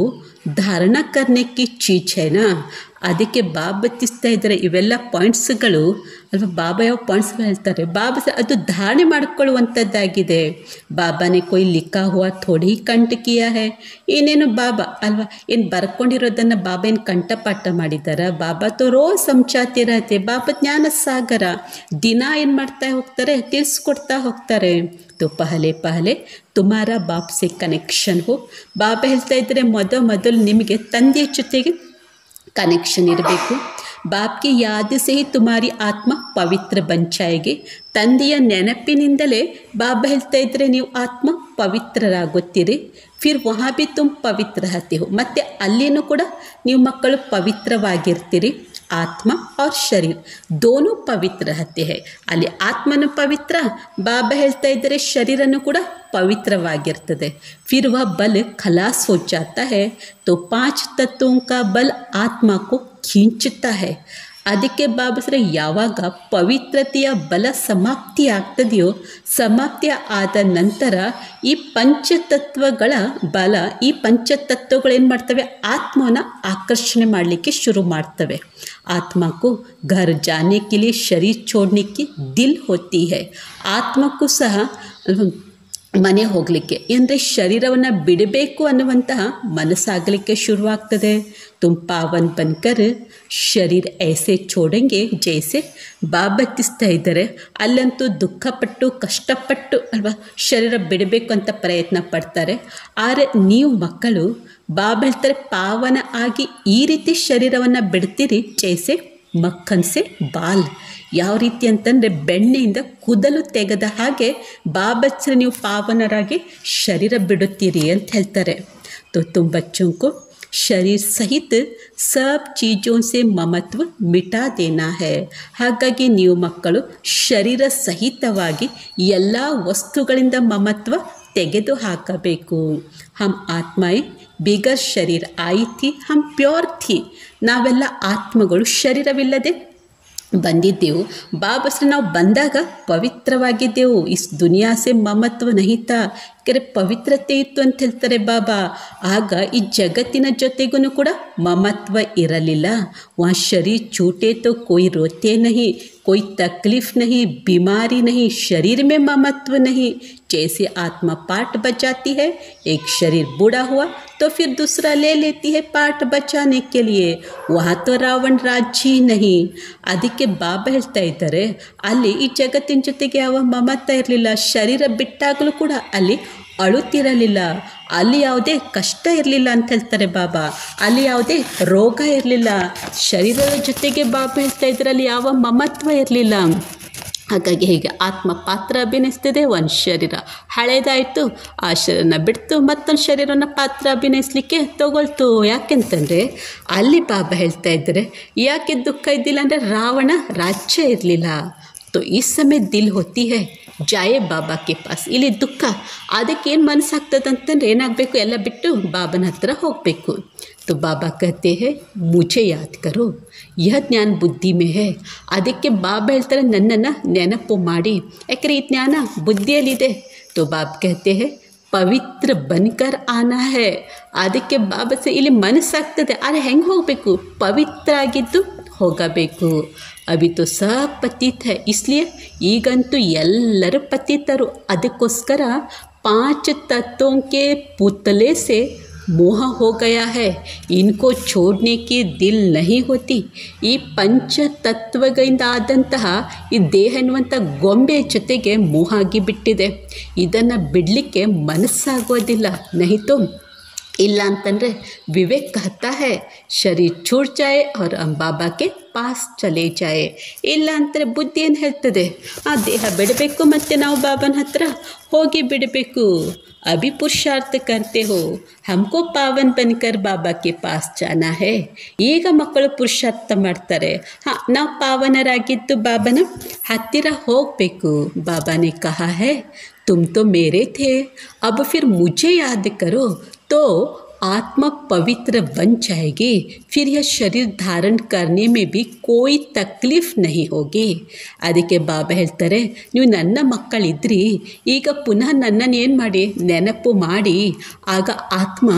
ಧಾರಣ करने की ಚೀಜ್ है ना ಅದಕ್ಕೆ ಬಾಬಾ ಬತ್ತಿಸ್ತಾ ಇದ್ದಾರೆ ಇವೆಲ್ಲ ಪಾಯಿಂಟ್ಸ್ಗಳು ಅಲ್ವಾ ಬಾಬಾ ಯಾವ ಪಾಯಿಂಟ್ಸ್ಗಳು ಹೇಳ್ತಾರೆ ಬಾಬಾ ಸ- ಅದು ಧಾರಣೆ ಮಾಡಿಕೊಳ್ಳುವಂಥದ್ದಾಗಿದೆ ಬಾಬಾನೇ ಕೊಯ್ ಲಿಖಾ ಹುआ ಥೋಡಿ ಕಂಠ ಕಿಯಾ ಹೇ ಏನೇನು ಬಾಬಾ ಅಲ್ವಾ ಏನು ಬರ್ಕೊಂಡಿರೋದನ್ನು ಬಾಬಾ ಏನು ಕಂಠಪಾಠ ಮಾಡಿದ್ದಾರ ಬಾಬಾ ತೋ ರೋಜ್ ಸಂಚಾತಿರತ್ತೆ ಬಾಬಾ ಜ್ಞಾನ ಸಾಗರ ದಿನ ಏನು ಮಾಡ್ತಾ ಹೋಗ್ತಾರೆ ತಿಳಿಸ್ಕೊಡ್ತಾ ಹೋಗ್ತಾರೆ तो पहले पहले तुम्हारा बाप से कनेक्शन हो ಬಾಬಾ ಹೇಳ್ತಾ ಇದ್ದರೆ ಮೊದ ಮೊದಲು ನಿಮಗೆ ತಂದೆಯ ಜೊತೆಗೆ ಕನೆಕ್ಷನ್ ಇರಬೇಕು ಬಾಪ್ಗೆ ಯಾದ ಸೇ ಹಿ ತುಮಾರಿ ಆತ್ಮ ಪವಿತ್ರ ಬಂಚಾಯಿಗೆ ತಂದೆಯ ನೆನಪಿನಿಂದಲೇ ಬಾಬಾ ಹೇಳ್ತಾ ಇದ್ದರೆ ನೀವು ಆತ್ಮ ಪವಿತ್ರರಾಗುತ್ತೀರಿ ಫಿರ್ ವಹಾ ಬಿ ತುಮ್ ಪವಿತ್ರ ಹತ್ತಿ ಹೋ ಮತ್ತು ಅಲ್ಲಿನೂ ಕೂಡ ನೀವು ಮಕ್ಕಳು ಪವಿತ್ರವಾಗಿರ್ತೀರಿ ಆತ್ಮ और ಶರೀರ್ ದೋನೂ ಪವಿತ್ರ ಹತ್ತೆ ಹೇ ಅಲ್ಲಿ ಆತ್ಮನು ಪವಿತ್ರ ಬಾಬಾ ಹೇಳ್ತಾ ಇದ್ದರೆ ಶರೀರನು ಕೂಡ ಪವಿತ್ರವಾಗಿರ್ತದೆ फिर वह बल खलास हो जाता है तो पांच तत्वों का बल आत्मा को खींचता है ಅದಕ್ಕೆ ಬಾಬಸ್ರೆ ಯಾವಾಗ ಪವಿತ್ರತೆಯ ಬಲ ಸಮಾಪ್ತಿ ಆಗ್ತದೆಯೋ ಸಮಾಪ್ತಿ ಆದ ನಂತರ ಈ ಪಂಚತತ್ವಗಳ ಬಲ ಈ ಪಂಚತತ್ವಗಳು ಏನು ಮಾಡ್ತವೆ ಆತ್ಮವನ್ನು ಆಕರ್ಷಣೆ ಮಾಡಲಿಕ್ಕೆ ಶುರು ಮಾಡ್ತವೆ आत्मा को घर जाने के लिए शरीर छोड़ने की दिल होती है ಆತ್ಮಕ್ಕೂ ಸಹ ಅಲ್ವಾ ಮನೆ ಹೋಗಲಿಕ್ಕೆ ಅಂದರೆ ಶರೀರವನ್ನು ಬಿಡಬೇಕು ಅನ್ನುವಂತಹ ಮನಸ್ಸಾಗಲಿಕ್ಕೆ ಶುರುವಾಗ್ತದೆ ತುಮ್ ಪಾವನ್ ಬನ್ಕರ್ ಶರೀರ ಐಸೆ ಚೋಡಂಗೆ ಜೈಸೆ ಬಾಬತ್ತಿಸ್ತಾ ಇದ್ದಾರೆ ಅಲ್ಲಂತೂ ದುಃಖಪಟ್ಟು ಕಷ್ಟಪಟ್ಟು ಅಲ್ವಾ ಶರೀರ ಬಿಡಬೇಕು ಅಂತ ಪ್ರಯತ್ನ ಪಡ್ತಾರೆ ಆದರೆ ನೀವು ಮಕ್ಕಳು ಬಾಬಾ ಹೇಳ್ತಾರೆ ಪಾವನ ಆಗಿ ಈ ರೀತಿ ಶರೀರವನ್ನು ಬಿಡ್ತೀರಿ ಜೈಸೆ ಮಕ್ಕನ್ ಸೆ ಬಾಲ್ ಯಾವ ರೀತಿ ಅಂತಂದರೆ ಬೆಣ್ಣೆಯಿಂದ ಕೂದಲು ತೆಗೆದ ಹಾಗೆ ಬಾಬಚ್ಚರ ನೀವು ಪಾವನರಾಗಿ ಶರೀರ ಬಿಡುತ್ತೀರಿ ಅಂತ ಹೇಳ್ತಾರೆ तो तुम बच्चों को ಶರೀರ ಸಹಿತ ಸಬ್ ಚೀಜೋं से ಮಮತ್ವ ಮಿಟಾ ದೇನಾ ಹೈ ಹಾಗಾಗಿ ನೀವು ಮಕ್ಕಳು ಶರೀರ ಸಹಿತವಾಗಿ ಎಲ್ಲ ವಸ್ತುಗಳಿಂದ ಮಮತ್ವ ತೆಗೆದು ಹಾಕಬೇಕು ಹಮ್ ಆತ್ಮಾಯೇ ಬಿಗರ್ ಶರೀರ ಆಯಿ ಥಿ ಹಮ್ ಪ್ಯೂರ್ ಥಿ ನಾವೆಲ್ಲ ಆತ್ಮಗಳು ಶರೀರವಿಲ್ಲದೆ ಬಂದಿದ್ದೆವು ಬಾಬಸ್ರ ನಾವು ಬಂದಾಗ ಪವಿತ್ರವಾಗಿದ್ದೆವು ಇಸ್ ದುನಿಯಾಸೆ ಮಮತ್ವ ನಹಿತ ಯಾಕಂದರೆ ಪವಿತ್ರತೆ ಇತ್ತು ಅಂತ ಹೇಳ್ತಾರೆ ಬಾಬಾ ಆಗ ಈ ಜಗತ್ತಿನ ಜೊತೆಗೂ ಕೂಡ ಮಮತ್ವ ಇರಲಿಲ್ಲ ವಾ ಶರೀರ್ छूटे तो कोई रोते नहीं कोई तकलीफ नहीं बीमारी नहीं शरीर में ममत्व नहीं जैसे आत्मा पाठ बचाती है एक शरीर बूढ़ा हुआ तो फिर दूसरा ले लेती है पाठ बचाने के लिए वहाँ तो ರಾವಣ ರಾಜ್ಯ ನಹಿ ಅದಕ್ಕೆ ಬಾಬಾ ಹೇಳ್ತಾ ಇದ್ದಾರೆ ಅಲ್ಲಿ ಈ ಜಗತ್ತಿನ ಜೊತೆಗೆ ಯಾವ ಮಮತ ಇರಲಿಲ್ಲ ಶರೀರ ಬಿಟ್ಟಾಗಲೂ ಕೂಡ ಅಲ್ಲಿ ಅಳುತ್ತಿರಲಿಲ್ಲ ಅಲ್ಲಿ ಯಾವುದೇ ಕಷ್ಟ ಇರಲಿಲ್ಲ ಅಂತ ಹೇಳ್ತಾರೆ ಬಾಬಾ ಅಲ್ಲಿ ಯಾವುದೇ ರೋಗ ಇರಲಿಲ್ಲ ಶರೀರದ ಜೊತೆಗೆ ಬಾಬಾ ಹೇಳ್ತಾ ಇದ್ದಾರೆ ಅಲ್ಲಿ ಯಾವ ಮಮತ್ವ ಇರಲಿಲ್ಲ ಹಾಗಾಗಿ ಹೀಗೆ ಆತ್ಮ ಪಾತ್ರ ಅಭಿನಯಿಸ್ತಿದೆ ಒಂದು ಶರೀರ ಹಳೇದಾಯಿತು ಆ ಶರೀರನ ಬಿಡ್ತು ಮತ್ತೊಂದು ಶರೀರನ ಪಾತ್ರ ಅಭಿನಯಿಸ್ಲಿಕ್ಕೆ ತಗೊಳ್ತು ಯಾಕೆಂತಂದರೆ ಅಲ್ಲಿ ಬಾಬಾ ಹೇಳ್ತಾ ಇದ್ದಾರೆ ಯಾಕೆ ದುಃಖ ಇದ್ದಿಲ್ಲ ಅಂದರೆ ರಾವಣ ರಾಜ್ಯ ಇರಲಿಲ್ಲ तो इस समय दिल होती है ಜಾಯೆ ಬಾಬಾ ಕೆ ಪಾಸ್ ಇಲ್ಲಿ ದುಃಖ ಅದಕ್ಕೆ ಏನು ಮನಸ್ಸಾಗ್ತದೆ ಅಂತಂದ್ರೆ ಏನಾಗಬೇಕು ಎಲ್ಲ ಬಿಟ್ಟು ಬಾಬನ ಹತ್ರ ಹೋಗಬೇಕು तो ಬಾಬಾ कहते हैं ಮುझे ಯಾದ್ ಕರೋ ಯಹ ಜ್ಞಾನ ಬುದ್ಧಿ ಮೇ ಹೇ ಅದಕ್ಕೆ ಬಾಬಾ ಹೇಳ್ತಾರೆ ನನ್ನನ್ನು ನೆನಪು ಮಾಡಿ ಯಾಕಂದರೆ ಈ ಜ್ಞಾನ ಬುದ್ಧಿಯಲ್ಲಿದೆ तो ಬಾಬ್ कहते हैं ಪವಿತ್ರ ಬನ್ಕರ್ ಆನಾ ಹೇ ಅದಕ್ಕೆ ಬಾಬಾ ಸೆ ಇಲ್ಲಿ ಮನಸ್ಸಾಗ್ತದೆ ಆದರೆ ಹೆಂಗೆ ಹೋಗಬೇಕು ಪವಿತ್ರ ಆಗಿದ್ದು ಹೋಗಬೇಕು ಅಭಿ ತೋ ಸಬ್ ಪತಿತ್ ಹೈ ಇಸ್ಲಿಯೇ ಈಗಂತೂ ಎಲ್ಲರೂ ಪತಿತರು ಅದಕ್ಕೋಸ್ಕರ पांच तत्वों के पुतले से मोह हो गया है इनको छोड़ने की दिल नहीं होती ಈ ಪಂಚ ತತ್ವಗಳಿಂದ ಆದಂತಹ ಈ ದೇಹ ಎನ್ನುವಂಥ ಗೊಂಬೆ ಜೊತೆಗೆ ಮೋಹ ಆಗಿಬಿಟ್ಟಿದೆ ಇದನ್ನು ಬಿಡಲಿಕ್ಕೆ ಮನಸ್ಸಾಗೋದಿಲ್ಲ ನಹಿತು ಇಲ್ಲ ಅಂತಂದರೆ ವಿವೇಕ್ कहता है ಶರೀರ್ छूट जाए और हम बाबा के ಪಾಸ್ ಚಲೆ ಜಾಯೆ ಇಲ್ಲ ಅಂದರೆ ಬುದ್ಧಿ ಏನು ಹೇಳ್ತದೆ ಆ ದೇಹ ಬಿಡಬೇಕು ಮತ್ತು ನಾವು ಬಾಬನ ಹತ್ರ ಹೋಗಿ ಬಿಡಬೇಕು ಅಭಿ ಪುರುಷಾರ್ಥ ಕರ್ತೆ ಹೋ ಹಮ್ಕೋ ಪಾವನ್ ಬನ್ಕರ್ ಬಾಬಾ ಕೆ ಪಾಸ್ ಜಾನಾ ಹೇ ಈಗ ಮಕ್ಕಳು ಪುರುಷಾರ್ಥ ಮಾಡ್ತಾರೆ ಹಾಂ ನಾವು ಪಾವನರಾಗಿದ್ದು ಬಾಬನ ಹತ್ತಿರ ಹೋಗಬೇಕು ಬಾಬಾನೇ ಕಹಾ ಹೇ तुम तो मेरे थे अब फिर मुझे याद करो तो आत्मा पवित्र बन जाएगी फिर यह शरीर धारण करने में भी कोई ತಕ್ಲೀಫ್ ನಹಿ ಹೋಗಿ ಅದಕ್ಕೆ ಬಾಬಾ ಹೇಳ್ತಾರೆ ನೀವು ನನ್ನ ಮಕ್ಕಳಿದ್ರಿ ಈಗ ಪುನಃ ನನ್ನನ್ನು ಏನು ಮಾಡಿ ನೆನಪು ಮಾಡಿ ಆಗ ಆತ್ಮ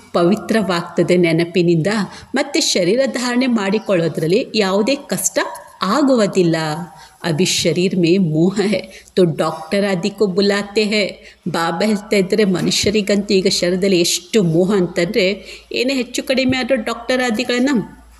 ಪವಿತ್ರವಾಗ್ತದೆ ನೆನಪಿನಿಂದ ಮತ್ತು ಶರೀರ ಧಾರಣೆ ಮಾಡಿಕೊಳ್ಳೋದ್ರಲ್ಲಿ ಯಾವುದೇ ಕಷ್ಟ ಆಗುವುದಿಲ್ಲ अभी शरीर में मोह है तो ಡಾಕ್ಟರ್ ಆದಿ ಕೋ ಬುಲಾತೆ ಹೇ ಬಾಬಾ ಹೇಳ್ತಾ ಇದ್ದರೆ ಮನುಷ್ಯರಿಗಂತೂ ಈಗ ಶರೀರದಲ್ಲಿ ಎಷ್ಟು ಮೋಹ ಅಂತಂದರೆ ಏನೇ ಹೆಚ್ಚು ಕಡಿಮೆ ಆದರೂ ಡಾಕ್ಟರ್ ಆದಿಗಳನ್ನು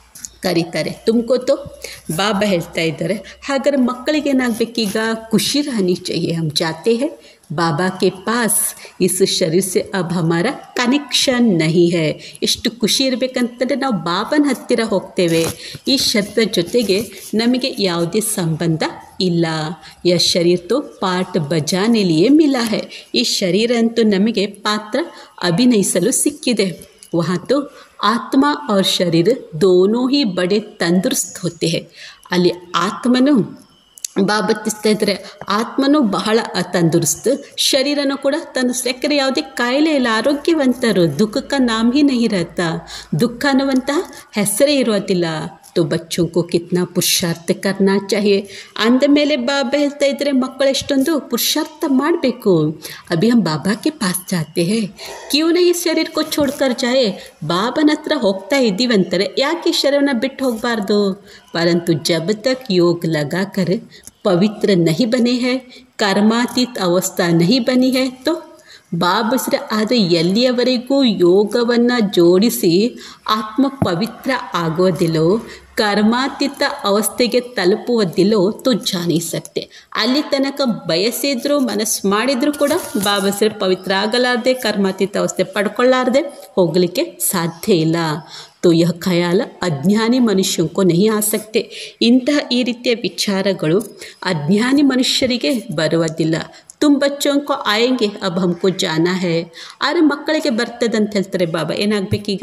ಕರೀತಾರೆ ತುಮಕೋತು ಬಾಬಾ ಹೇಳ್ತಾ ಇದ್ದಾರೆ ಹಾಗಾದ್ರೆ ಮಕ್ಕಳಿಗೆ ಏನಾಗಬೇಕೀಗ ಖುಷಿ रहनी चाहिए हम चाहते हैं बाबा के पास इस शरीर से अब हमारा ಕನೆಕ್ಷನ್ ನಹಿ है ಎಷ್ಟು ಖುಷಿ ಇರಬೇಕಂತಂದರೆ ನಾವು ಬಾಬನ ಹತ್ತಿರ ಹೋಗ್ತೇವೆ ಈ ಶರೀರದ ಜೊತೆಗೆ ನಮಗೆ ಯಾವುದೇ ಸಂಬಂಧ ಇಲ್ಲ ಯ ಶರೀರ ತೋ ಪಾಠ ಬಜಾನೆ ಲಿಯೇ ಮಿಲಾ है ಈ ಶರೀರ ಅಂತೂ ನಮಗೆ ಪಾತ್ರ ಅಭಿನಯಿಸಲು ಸಿಕ್ಕಿದೆ वहाँ तो आत्मा और शरीर दोनों ही बड़े तंदुरुस्त होते हैं ಅಲ್ಲಿ ಆತ್ಮನು ಬಾಬತ್ತಿಸ್ತಾ ಇದ್ದರೆ ಆತ್ಮನೂ ಬಹಳ ತಂದುರುಸ್ತು ಶರೀರನೂ ಕೂಡ ತಂದುರಿಸ್ತು ಯಾಕಂದರೆ ಯಾವುದೇ ಕಾಯಿಲೆ ಇಲ್ಲ ಆರೋಗ್ಯವಂತರು ದುಃಖಕ್ಕೆ ನಾಮ ಹಿ ನಹಿ रहता ದುಃಖ ಅನ್ನುವಂತಹ ಹೆಸರೇ ಇರೋದಿಲ್ಲ तो बच्चों को कितना पुरुषार्थ करना चाहिए ಅಂದಮೇಲೆ ಬಾಬಾ ಹೇಳ್ತಾ ಇದ್ದರೆ ಮಕ್ಕಳು ಎಷ್ಟೊಂದು ಪುರುಷಾರ್ಥ ಮಾಡಬೇಕು ಅಭಿ ಹಮ್ ಬಾಬಾ ಕೆ ಪಾಸ್ ಜಾತೆ ಹೇ ಕ್ಯೂ ನ ಈ ಶರೀರ ಕೋ छोड़कर जाए ಬಾಬನ ಹತ್ರ ಹೋಗ್ತಾ ಇದ್ದೀವಂತಾರೆ ಯಾಕೆ ಈ ಶರೀರನ ಬಿಟ್ಟು ಹೋಗಬಾರ್ದು परंतु जब तक योग लगाकर पवित्र नहीं बने हैं कर्मातीत अवस्था नहीं बनी है तो ಬಾಬಸ್ರ ಆದರೆ ಎಲ್ಲಿಯವರೆಗೂ ಯೋಗವನ್ನು ಜೋಡಿಸಿ ಆತ್ಮ ಪವಿತ್ರ ಆಗೋದಿಲ್ಲೋ ಕರ್ಮಾತೀತ ಅವಸ್ಥೆಗೆ ತಲುಪುವುದಿಲ್ಲೋ ತು ಜಾನಿ ಸಕ್ತೆ ಅಲ್ಲಿ ತನಕ ಬಯಸಿದ್ರು ಮನಸ್ಸು ಮಾಡಿದರೂ ಕೂಡ ಬಾಬಸ್ರ ಪವಿತ್ರ ಆಗಲಾರ್ದೆ ಕರ್ಮಾತೀತ ಅವಸ್ಥೆ ಪಡ್ಕೊಳ್ಳಾರ್ದೆ ಹೋಗಲಿಕ್ಕೆ ಸಾಧ್ಯ ಇಲ್ಲ तो यह ख्याल अज्ञानी मनुष्यों को नहीं आ सकते ಇಂತಹ ಈ ರೀತಿಯ ವಿಚಾರಗಳು ಅಜ್ಞಾನಿ ಮನುಷ್ಯರಿಗೆ ಬರುವುದಿಲ್ಲ ತುಮ್ ಬಚ್ಚೋं को आएंगे अब हमको जाना है ಆದರೆ ಮಕ್ಕಳಿಗೆ ಬರ್ತದೆ ಅಂತ ಹೇಳ್ತಾರೆ ಬಾಬಾ ಏನಾಗಬೇಕೀಗ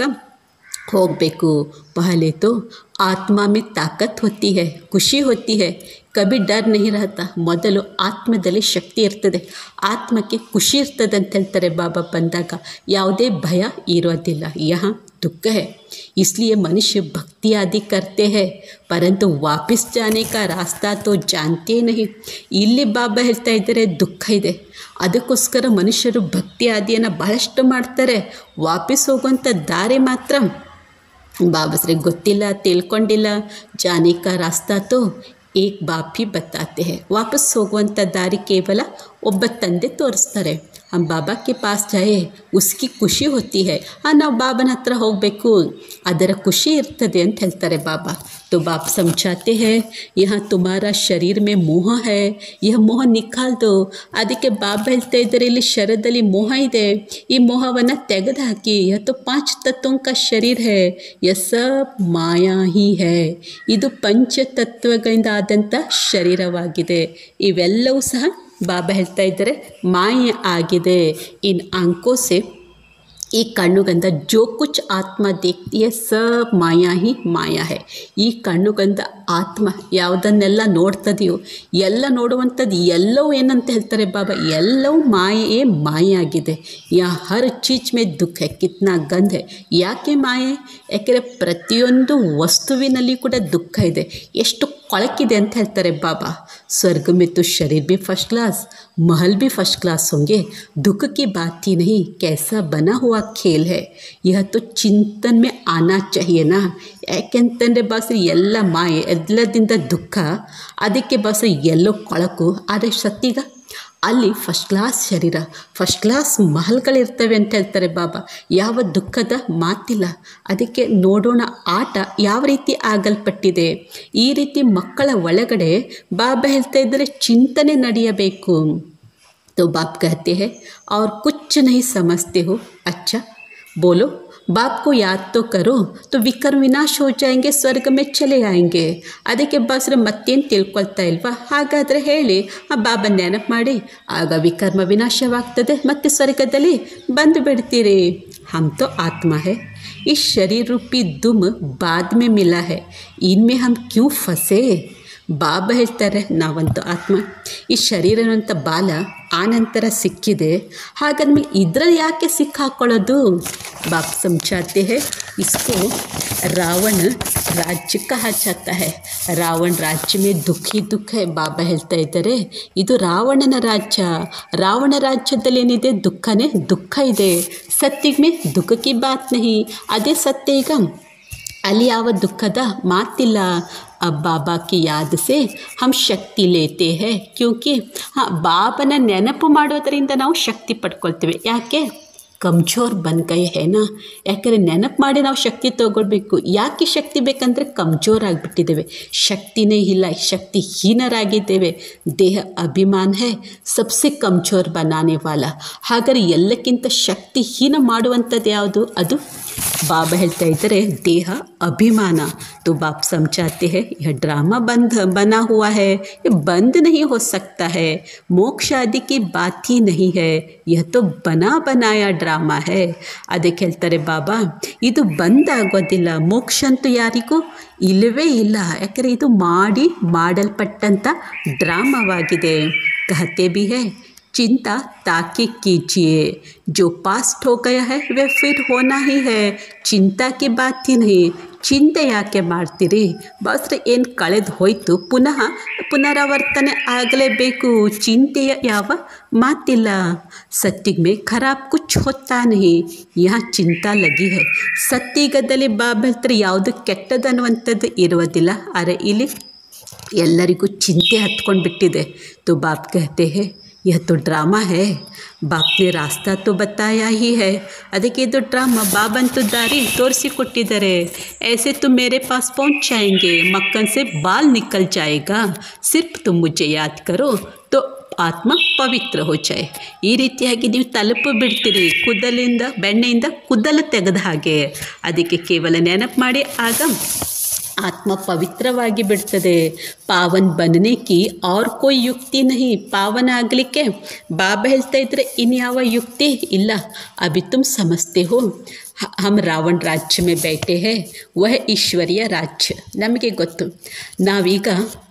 ಹೋಗಬೇಕು ಪಹಲೆ तो ಆತ್ಮ में ताकत होती है ಖುಷಿ होती है ಕಬಿ ಡರ್ ನಹಿ ರಹತಾ ಮೊದಲು ಆತ್ಮದಲ್ಲಿ ಶಕ್ತಿ ಇರ್ತದೆ ಆತ್ಮಕ್ಕೆ ಖುಷಿ ಇರ್ತದೆ ಅಂತ ಹೇಳ್ತಾರೆ ಬಾಬಾ ಬಂದಾಗ ಯಾವುದೇ ಭಯ ಇರೋದಿಲ್ಲ ಯಹ दुख है इसलिए मनुष्य भक्ति आदि करते हैं परंतु वापस जाने का रास्ता तो जानते नहीं ಇಲ್ಲಿ ಬಾಬಾ ಹೇಳ್ತಾ ಇದ್ದಾರೆ ದುಃಖ ಇದೆ ಅದಕ್ಕೋಸ್ಕರ ಮನುಷ್ಯರು ಭಕ್ತಿ ಆದಿಯನ್ನು ಬಹಳಷ್ಟು ಮಾಡ್ತಾರೆ ವಾಪಸ್ ಹೋಗುವಂಥ ದಾರಿ ಮಾತ್ರ ಬಾಬಸ್ರಿಗೆ ಗೊತ್ತಿಲ್ಲ ತಿಳ್ಕೊಂಡಿಲ್ಲ ಜಾನೆ ಕಾ ರಾಸ್ತಾ ತೋ ಏಕ್ ಬಾಪ್ ಹಿ ಬತ್ತಾತೆ ಹೇ ವಾಪಸ್ ಹೋಗುವಂಥ ದಾರಿ ಕೇವಲ ಒಬ್ಬ ತಂದೆ ತೋರಿಸ್ತಾರೆ हम बाबा के पास जाए उसकी ಖುಷಿ होती है ಹಾಂ ನಾವು ಬಾಬನ ಹತ್ರ ಹೋಗಬೇಕು ಅದರ ಖುಷಿ ಇರ್ತದೆ ಅಂತ ಹೇಳ್ತಾರೆ ಬಾಬಾ तो बाप समझाते हैं यहाँ तुम्हारा शरीर में मोह है यह मोह निकाल दो ಅದಕ್ಕೆ ಬಾಬಾ ಹೇಳ್ತಾ ಇದ್ದಾರೆ ಇಲ್ಲಿ ಶರೀರದಲ್ಲಿ ಮೋಹ ಇದೆ ಈ ಮೋಹವನ್ನು ತೆಗೆದುಹಾಕಿ ಯಹ तो पांच तत्वों का शरीर है यह सब ಮಾಯಾ ಹಿ है ಇದು ಪಂಚತತ್ವಗಳಿಂದ ಆದಂಥ ಶರೀರವಾಗಿದೆ ಇವೆಲ್ಲವೂ ಸಹ ಬಾಬಾ ಹೇಳ್ತಾ ಇದ್ದಾರೆ ಮಾಯೆ ಆಗಿದೆ ಇನ್ ಆಂಕೋ ಸೆ ಈ ಕಣ್ಣುಗಂದ ಜೋ ಕುಚ್ ಆತ್ಮ ದೇಖ್ತಿ ಹೈ ಸಬ್ ಮಾಯಾ ಹಿ ಮಾಯಾ ಹೈ ಈ ಕಣ್ಣುಗಂದ ಆತ್ಮ ಯಾವುದನ್ನೆಲ್ಲ ನೋಡ್ತದೆಯೋ ಎಲ್ಲ ನೋಡುವಂಥದ್ದು ಎಲ್ಲವೂ ಏನಂತ ಹೇಳ್ತಾರೆ ಬಾಬಾ ಎಲ್ಲವೂ ಮಾಯೆಯೇ ಮಾಯೆ ಆಗಿದೆ ಯಾ ಹರ್ ಚೀಜ್ ಮೇ ದುಃಖ ಹೈ ಕಿತ್ನಾ ಗಂಧ ಹೈ ಯಾಕೆ ಮಾಯೆ ಯಾಕೆಂದರೆ ಪ್ರತಿಯೊಂದು ವಸ್ತುವಿನಲ್ಲಿ ಕೂಡ ದುಃಖ ಇದೆ ಎಷ್ಟು ಕೊಳಕಿದೆ ಅಂತ ಹೇಳ್ತಾರೆ ಬಾಬಾ स्वर्ग में तो शरीर भी फर्स्ट क्लास महल भी फर्स्ट क्लास होंगे दुख की बात ही नहीं कैसा बना हुआ खेल है यह तो चिंतन में आना चाहिए ना ಯಾಕೆಂತಂದರೆ ಬಾಸ್ರಿ ಎಲ್ಲ ಮಾಯೆ ಎಲ್ಲದಿಂದ ದುಃಖ ಅದಕ್ಕೆ ಬಾಸ್ರಿ ಎಲ್ಲೋ ಕೊಳಕು ಆದರೆ ಸತ್ತೀಗ ಅಲ್ಲಿ ಫಸ್ಟ್ ಕ್ಲಾಸ್ ಶರೀರ ಫಸ್ಟ್ ಕ್ಲಾಸ್ ಮಹಲ್ಗಳಿರ್ತವೆ ಅಂತ ಹೇಳ್ತಾರೆ ಬಾಬಾ ಯಾವ ದುಃಖದ ಮಾತಿಲ್ಲ ಅದಕ್ಕೆ ನೋಡೋಣ ಆಟ ಯಾವ ರೀತಿ ಆಗಲ್ಪಟ್ಟಿದೆ ಈ ರೀತಿ ಮಕ್ಕಳ ಒಳಗಡೆ ಬಾಬಾ ಹೇಳ್ತಾ ಇದ್ದರೆ ಚಿಂತನೆ ನಡೆಯಬೇಕು तो बाप कहते हैं और कुछ नहीं समझते हो अच्छा बोलो बाप को याद तो करो तो ವಿಕರ್ಮ ವಿನಾಶ हो जाएंगे ಸ್ವರ್ಗ में ಚಲೆ ಆएंगे ಅದಕ್ಕೆ ಬಾಸ್ರೆ ಮತ್ತೇನು ತಿಳ್ಕೊಳ್ತಾ ಇಲ್ವಾ ಹಾಗಾದರೆ ಹೇಳಿ ಆ ಬಾಬಾ ನೆನಪು ಮಾಡಿ ಆಗ ವಿಕರ್ಮ ವಿನಾಶವಾಗ್ತದೆ ಮತ್ತು ಸ್ವರ್ಗದಲ್ಲಿ ಬಂದು ಬಿಡ್ತೀರಿ हम तो आत्मा है इस शरीर रूपी दुम बाद में मिला है इनमें हम क्यों फंसे ಬಾಬಾ ಹೇಳ್ತಾರೆ ನಾವಂತೂ ಆತ್ಮ ಈ ಶರೀರ ಅನ್ನುವಂಥ ಬಾಲ ಆನಂತರ ಸಿಕ್ಕಿದೆ ಹಾಗಾದ್ಮೇಲೆ ಇದರಲ್ಲಿ ಯಾಕೆ ಸಿಕ್ಕಾಕೊಳ್ಳೋದು ಬಾಪ್ समझाते हैं इसको ರಾವಣ ರಾಜ್ಯ ಕहा जाता है ರಾವಣ ರಾಜ್ಯ ಮೇ ದುಃಖಿ ದುಃಖ है ಬಾಬಾ ಹೇಳ್ತಾ ಇದ್ದಾರೆ ಇದು ರಾವಣನ ರಾಜ್ಯ ರಾವಣ ರಾಜ್ಯದಲ್ಲಿ ಏನಿದೆ ದುಃಖನೇ ದುಃಖ ಇದೆ ಸತ್ಯಮೇ ದುಃಖ ಕಿ ಬಾತ್ ನಹಿ ಅದೇ ಸತ್ಯ ಈಗ ಅಲ್ಲಿ ಯಾವ ದುಃಖದ ಮಾತಿಲ್ಲ अब बाबा की याद से हम ಶಕ್ತಿ ಲೇತೆ ಹೇ ಕ್ಯೂಂಕಿ ಹಾಂ ಬಾಬನ ನೆನಪು ಮಾಡೋದರಿಂದ ನಾವು ಶಕ್ತಿ ಪಡ್ಕೊಳ್ತೇವೆ ಯಾಕೆ ಕಮ್ಜೋರ್ ಬಂದ್ ಗೈ ಹೇನಾ ಯಾಕಂದರೆ ನೆನಪು ಮಾಡಿ ನಾವು ಶಕ್ತಿ ತಗೊಳ್ಬೇಕು ಯಾಕೆ ಶಕ್ತಿ ಬೇಕಂದರೆ ಕಮ್ಜೋರ್ ಆಗಿಬಿಟ್ಟಿದ್ದೇವೆ ಶಕ್ತಿನೇ ಇಲ್ಲ ಶಕ್ತಿಹೀನರಾಗಿದ್ದೇವೆ ದೇಹ ಅಭಿಮಾನ ಹೇ ಸಬ್ಸೆ ಕಮ್ಜೋರ್ ಬನಾನೆ ವಾಲ ಹಾಗಾದ್ರೆ ಎಲ್ಲಕ್ಕಿಂತ ಶಕ್ತಿಹೀನ ಮಾಡುವಂಥದ್ದು ಯಾವುದು ಅದು बाबा ಹೇಳ್ತಾ ಇದ್ದಾರೆ ದೇಹ ಅಭಿಮಾನ तो बाप समझाते हैं यह ड्रामा बंद बना हुआ है ये बंद नहीं हो सकता है मोक्ष आदि की बात ही नहीं है यह तो बना बनाया ಡ್ರಾಮಾ है ಅದಕ್ಕೆ ಹೇಳ್ತಾರೆ ಬಾಬಾ ಇದು ಬಂದ್ ಆಗೋದಿಲ್ಲ ಮೋಕ್ಷ ಅಂತೂ ಯಾರಿಗೂ ಇಲ್ಲವೇ ಇಲ್ಲ ಯಾಕಂದರೆ ಇದು ಮಾಡಿ ಮಾಡಲ್ಪಟ್ಟಂಥ ಡ್ರಾಮವಾಗಿದೆ ಕಹತೆ ಬಿ ಹೇ चिंता ताकि कीजिए जो पास्ट हो गया है वह फिर होना ही है ಚಿಂತಾ की बात ही नहीं ಚಿಂತೆ ಯಾಕೆ ಮಾಡ್ತೀರಿ ಬಾಸ್ರೆ ಏನು ಕಳೆದು ಹೋಯಿತು ಪುನಃ ಪುನರಾವರ್ತನೆ ಆಗಲೇಬೇಕು ಚಿಂತೆಯ ಯಾವ ಮಾತಿಲ್ಲ ಸತ್ಯಗ್ ಮೇ ಖರಾಬ್ ಕುಚ್ ಹೋತಾ ನಹಿ ಯಾ ಚಿಂತಾ ಲಗಿ ಹೈ ಸತ್ಯಗದಲ್ಲಿ ಬಾಬ್ ಹೇಳ್ತಾರೆ ಯಾವುದು ಕೆಟ್ಟದನ್ನುವಂಥದ್ದು ಇರುವುದಿಲ್ಲ ಆದರೆ ಇಲ್ಲಿ ಎಲ್ಲರಿಗೂ ಚಿಂತೆ ಹತ್ಕೊಂಡು ಬಿಟ್ಟಿದೆ तो बाप कहते हैं यह तो ड्रामा है बाप ने रास्ता तो बताया ही है ಅದಕ್ಕೆ ಇದು ಡ್ರಾಮಾ ಬಾಬಂತೂ ದಾರಿ ತೋರಿಸಿಕೊಟ್ಟಿದ್ದಾರೆ ऐसे तुम मेरे पास पहुंच जाएंगे मक्कन से बाल निकल जाएगा सिर्फ तुम मुझे याद करो तो ಆತ್ಮ ಪವಿತ್ರ ಹೋಚಾಯ್ ಈ ರೀತಿಯಾಗಿ ನೀವು ತಲುಪು ಬಿಡ್ತೀರಿ ಕೂದಲಿಂದ ಬೆಣ್ಣೆಯಿಂದ ಕೂದಲು ತೆಗೆದ ಹಾಗೆ ಅದಕ್ಕೆ ಕೇವಲ ನೆನಪು ಮಾಡಿ ಆಗ ಆತ್ಮ ಪವಿತ್ರವಾಗಿ ಬಿಡ್ತದೆ ಪಾವನ್ ಬನ್ನೆ ಕಿ ಅವ್ರ ಕೊಯ್ ಯುಕ್ತಿ ನಹಿ ಪಾವನ ಆಗಲಿಕ್ಕೆ ಬಾಬಾ ಹೇಳ್ತಾ ಇದ್ರೆ ಇನ್ಯಾವ ಯುಕ್ತಿ ಇಲ್ಲ ಅಭಿ ತುಮ್ ಸಮಸ್ತೆ ಹೋ ಹಮ್ ರಾವಣ ರಾಜ್ಯ ಮೇ ಬೈಟೆ ಹೇ ವಹ ಈಶ್ವರಿಯ ರಾಜ್ಯ ನಮಗೆ ಗೊತ್ತು ನಾವೀಗ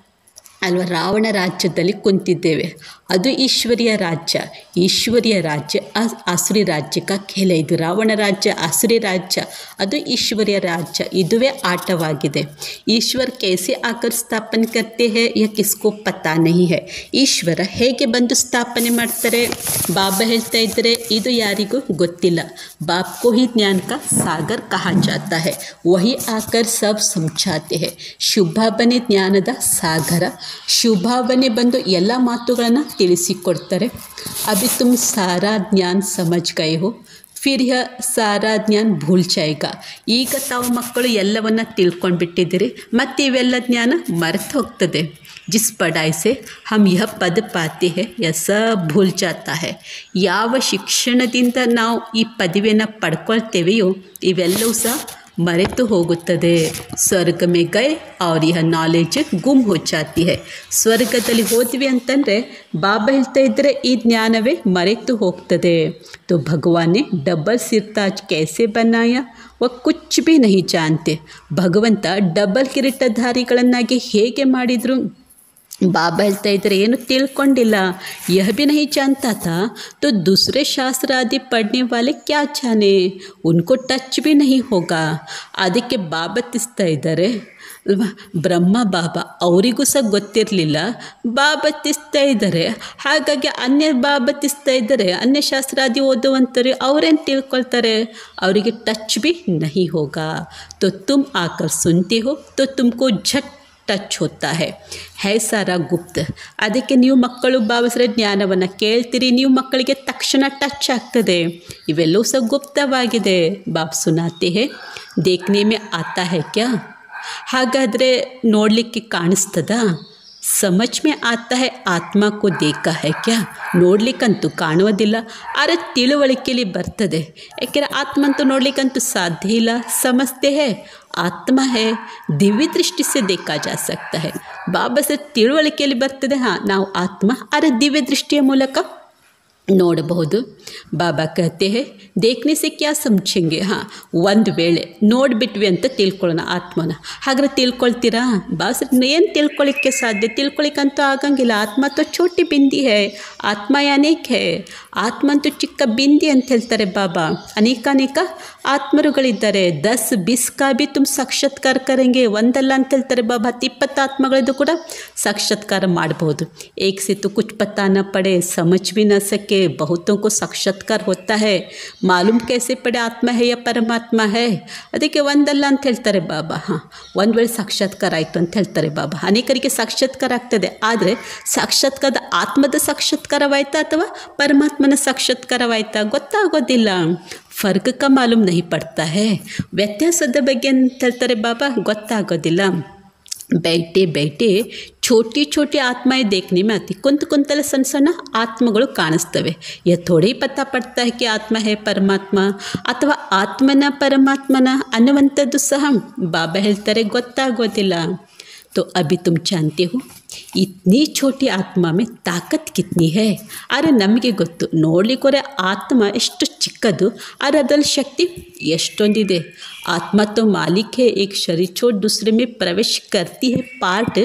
ಅಲ್ವ ರಾವಣ ರಾಜ್ಯದಲ್ಲಿ ಕುಂತಿದ್ದೇವೆ ಅದು ಈಶ್ವರಿಯ ರಾಜ್ಯ ಈಶ್ವರಿಯ ರಾಜ್ಯ ಆಸುರಿ ರಾಜ್ಯಕ ಖೇಲ ಇದು ರಾವಣ ರಾಜ್ಯ ಆಸುರಿ ರಾಜ್ಯ ಅದು ಈಶ್ವರಿಯ ರಾಜ್ಯ ಇದುವೇ ಆಟವಾಗಿದೆ ಈಶ್ವರ್ ಕೇಸೆ ಆಕರ್ ಸ್ಥಾಪನೆ ಕರ್ತೆ ಹೇ ಯಾ ಕಿಸ್ಕೋ ಪತಾ ನಹಿ ಹೇ ಈಶ್ವರ ಹೇಗೆ ಬಂದು ಸ್ಥಾಪನೆ ಮಾಡ್ತಾರೆ ಬಾಬಾ ಹೇಳ್ತಾ ಇದ್ದರೆ ಇದು ಯಾರಿಗೂ ಗೊತ್ತಿಲ್ಲ ಬಾಪ್ ಕೋ ಹಿ ಜ್ಞಾನ ಕಾ ಸಾಗರ್ ಕಹಾ ಜಾತಾ ಹೇ ವಹಿ ಆಕರ್ ಸಬ್ ಸಮझाते ಹೇ ಶುಭಾಬನೆ ಜ್ಞಾನದ ಸಾಗರ ಶುಭಾವನೆ ಬಂದು ಎಲ್ಲ ಮಾತುಗಳನ್ನು ತಿಳಿಸಿಕೊಡ್ತಾರೆ ಅಭಿ ತುಮ್ ಸಾರಾ ಜ್ಞಾನ ಸಮಜ್ ಗಯೆ ಹೋ ಫಿರ್ ಯ ಸಾರಾ ಜ್ಞಾನ ಭೂಲ್ ಜಾಯೇಗ ಈಗ ತಾವು ಮಕ್ಕಳು ಎಲ್ಲವನ್ನ ತಿಳ್ಕೊಂಡು ಬಿಟ್ಟಿದ್ದೀರಿ ಮತ್ತು ಇವೆಲ್ಲ ಜ್ಞಾನ ಮರೆತು ಹೋಗ್ತದೆ जिस पढ़ाई से हम यह पद पाते हैं यह सब भूल जाता है ಯಾವ ಶಿಕ್ಷಣದಿಂದ ನಾವು ಈ ಪದವಿಯನ್ನು ಪಡ್ಕೊಳ್ತೇವೆಯೋ ಇವೆಲ್ಲವೂ ಸಹ ಮರೆತು ಹೋಗುತ್ತದೆ ಸ್ವರ್ಗ ಮೇ ಗಯೆ ಅವ್ರ ಯಹ ನಾಲೆಜ್ ಗುಮ್ ಹೋ ಜಾತಿ ಹೈ ಸ್ವರ್ಗದಲ್ಲಿ ಹೋದ್ವಿ ಅಂತಂದರೆ ಬಾಬಾ ಹೇಳ್ತಾ ಇದ್ದರೆ ಈ ಜ್ಞಾನವೇ ಮರೆತು ಹೋಗ್ತದೆ तो भगवान ने डबल सिरताज कैसे बनाया वह कुछ भी नहीं जानते ಭಗವಂತ ಡಬಲ್ ಕಿರೀಟಧಾರಿಗಳನ್ನಾಗಿ ಹೇಗೆ ಮಾಡಿದರು ಬಾಬಾ ಹೇಳ್ತಾ ಇದ್ದಾರೆ ಏನು ತಿಳ್ಕೊಂಡಿಲ್ಲ ಯಹ भी नहीं जानता था तो दूसरे शास्त्र आदि पढ़ने वाले क्या जाने उनको टच भी नहीं होगा ಅದಕ್ಕೆ ಬಾಬಾ ತಿಸ್ತಾ ಇದ್ದಾರೆ ಅಲ್ವಾ ಬ್ರಹ್ಮ ಬಾಬಾ ಅವರಿಗೂ ಸಹ ಗೊತ್ತಿರಲಿಲ್ಲ ಬಾಬಾ ತಿಸ್ತಾ ಇದ್ದಾರೆ ಹಾಗಾಗಿ ಅನ್ಯ ಬಾಬಾ ತಿಸ್ತಾ ಇದ್ದಾರೆ ಅನ್ಯ ಶಾಸ್ತ್ರಾದಿ ಓದುವಂಥವ್ರು ಅವರೇನು ತಿಳ್ಕೊಳ್ತಾರೆ ಅವರಿಗೆ ಟಚ್ ಬಿ ನಹಿ ಹೋಗಾ तो तुम आकर सुनते हो तो तुमको झट ಟಚ್ ಹೋಗ್ತಾ ಹೇ ಹೈ ಸಾರ ಗುಪ್ತ ಅದಕ್ಕೆ ನೀವು ಮಕ್ಕಳು ಭಾವಿಸಿದ್ರೆ ಜ್ಞಾನವನ್ನು ಕೇಳ್ತೀರಿ ನೀವು ಮಕ್ಕಳಿಗೆ ತಕ್ಷಣ ಟಚ್ ಆಗ್ತದೆ ಇವೆಲ್ಲವೂ ಸಹ ಗುಪ್ತವಾಗಿದೆ ಬಾಪ್ ಸುನಾತೆ ಹೇ ದೇಖ್ನೆ ಮೇ ಆತಾ ಹೇ ಕ್ಯಾ ಹಾಗಾದರೆ ನೋಡಲಿಕ್ಕೆ ಕಾಣಿಸ್ತದಾ ಸಮಜ್ ಮೇ ಆತಾ ಹೇ ಆತ್ಮ ಕೋ ದೇಖಾ ಹೇ ಕ್ಯಾ ನೋಡ್ಲಿಕ್ಕಂತೂ ಕಾಣುವುದಿಲ್ಲ ಆದರೆ ತಿಳುವಳಿಕೆಯಲ್ಲಿ ಬರ್ತದೆ ಯಾಕೆಂದರೆ ಆತ್ಮ ಅಂತೂ ನೋಡ್ಲಿಕ್ಕಂತೂ ಸಾಧ್ಯ ಇಲ್ಲ ಸಮಸ್ತೆ ಹೇ ಆತ್ಮ ಹೇ ದಿವ್ಯ ದೃಷ್ಟಿ ಸೆ ದೇಖಾ ಜಾ ಸಕ್ತಾ ಹೇ ಬಾಬಾ ಸರ್ ತಿಳುವಳಿಕೆಯಲ್ಲಿ ಬರ್ತದೆ ಹಾಂ ನಾವು ಆತ್ಮ ಆದರೆ ದಿವ್ಯ ದೃಷ್ಟಿಯ ಮೂಲಕ ನೋಡಬಹುದು ಬಾಬಾ ಕತೆ ಹೇ ದೇಖ್ನೆ ಸೆ ಕ್ಯಾ ಸಮझेंगे ಹಾಂ ಒಂದು ವೇಳೆ ನೋಡಿಬಿಟ್ವಿ ಅಂತ ತಿಳ್ಕೊಳ್ಳೋಣ ಆತ್ಮನ ಹಾಗಾದ್ರೆ ತಿಳ್ಕೊಳ್ತೀರಾ ಬಾಸ್ ಏನು ತಿಳ್ಕೊಳ್ಳಿಕ್ಕೆ ಸಾಧ್ಯ ತಿಳ್ಕೊಳ್ಳಿಕ್ಕಂತೂ ಆಗಂಗಿಲ್ಲ ಆತ್ಮ ತೋ ಚೋಟಿ ಬಿಂದಿ ಹೇ ಆತ್ಮ ಅನೇಕ ಹೇ ಆತ್ಮ ಅಂತೂ ಚಿಕ್ಕ ಬಿಂದಿ ಅಂತ ಹೇಳ್ತಾರೆ ಬಾಬಾ ಅನೇಕ ಅನೇಕ ಆತ್ಮರುಗಳಿದ್ದಾರೆ ದಸ್ ಬಿಸ್ ಕಾ ಬಿ ತುಮ್ ಸಾಕ್ಷಾತ್ಕಾರ ಕರೆಂಗೆ ಒಂದಲ್ಲ ಅಂತ ಹೇಳ್ತಾರೆ ಬಾಬಾ ಹತ್ತು ಇಪ್ಪತ್ತು ಆತ್ಮಗಳದ್ದು ಕೂಡ ಸಾಕ್ಷಾತ್ಕಾರ ಮಾಡಬಹುದು ಏಕ್ से तो कुछ पता न पड़े समझ भी न सके बहुतों को साक्षात्कार होता है मालूम कैसे पड़े ಆತ್ಮ ಹೇ ಯಾ ಪರಮಾತ್ಮ ಹೇ ಅದಕ್ಕೆ ಒಂದಲ್ಲ ಅಂತ ಹೇಳ್ತಾರೆ ಬಾಬಾ ಹಾಂ ಒಂದು ವೇಳೆ ಸಾಕ್ಷಾತ್ಕಾರ ಆಯಿತು ಅಂತ ಹೇಳ್ತಾರೆ ಬಾಬಾ ಅನೇಕರಿಗೆ ಸಾಕ್ಷಾತ್ಕಾರ ಆಗ್ತದೆ ಆದರೆ ಸಾಕ್ಷಾತ್ಕಾರದ ಆತ್ಮದ ಸಾಕ್ಷಾತ್ಕಾರವಾಯ್ತಾ ಅಥವಾ ಪರಮಾತ್ಮನ ಸಾಕ್ಷಾತ್ಕಾರವಾಯ್ತಾ ಗೊತ್ತಾಗೋದಿಲ್ಲ ಫರ್ಕ್ ಕ ಮಾಲೂಮ್ ನಹಿ ಪಡ್ತಾ ಹೇ ವ್ಯತ್ಯಾಸದ ಬಗ್ಗೆ ಅಂತ ಹೇಳ್ತಾರೆ ಬಾಬಾ ಗೊತ್ತಾಗೋದಿಲ್ಲ बैठे बैठे छोटी छोटी आत्माएं देखने में आती ಕುಂತ ಕುಂತಲ ಸಣ್ಣ ಸಣ್ಣ ಆತ್ಮಗಳು ಕಾಣಿಸ್ತವೆ ಯ ಥೋಡಿ ಪತ್ತ ಪಡ್ತಾ है कि ಆತ್ಮ ಹೇ ಪರಮಾತ್ಮ ಅಥವಾ ಆತ್ಮನ ಪರಮಾತ್ಮನ ಅನ್ನುವಂಥದ್ದು ಸಹ ಬಾಬಾ ಹೇಳ್ತಾರೆ ಗೊತ್ತಾಗೋದಿಲ್ಲ तो अभी तुम जानते हो इतनी छोटी ಆತ್ಮ में ತಾಕತ್ ಕಿತ್ನಿ ಹೇ ಆದರೆ ನಮಗೆ ಗೊತ್ತು ನೋಡಲಿಕ್ಕೆ ಆತ್ಮ ಎಷ್ಟು ಚಿಕ್ಕದು ಆದರೆ ಅದರಲ್ಲಿ ಶಕ್ತಿ ಎಷ್ಟೊಂದಿದೆ आत्मा तो मालिक है एक शरीर छोड़ दूसरे में प्रवेश करती है पार्ट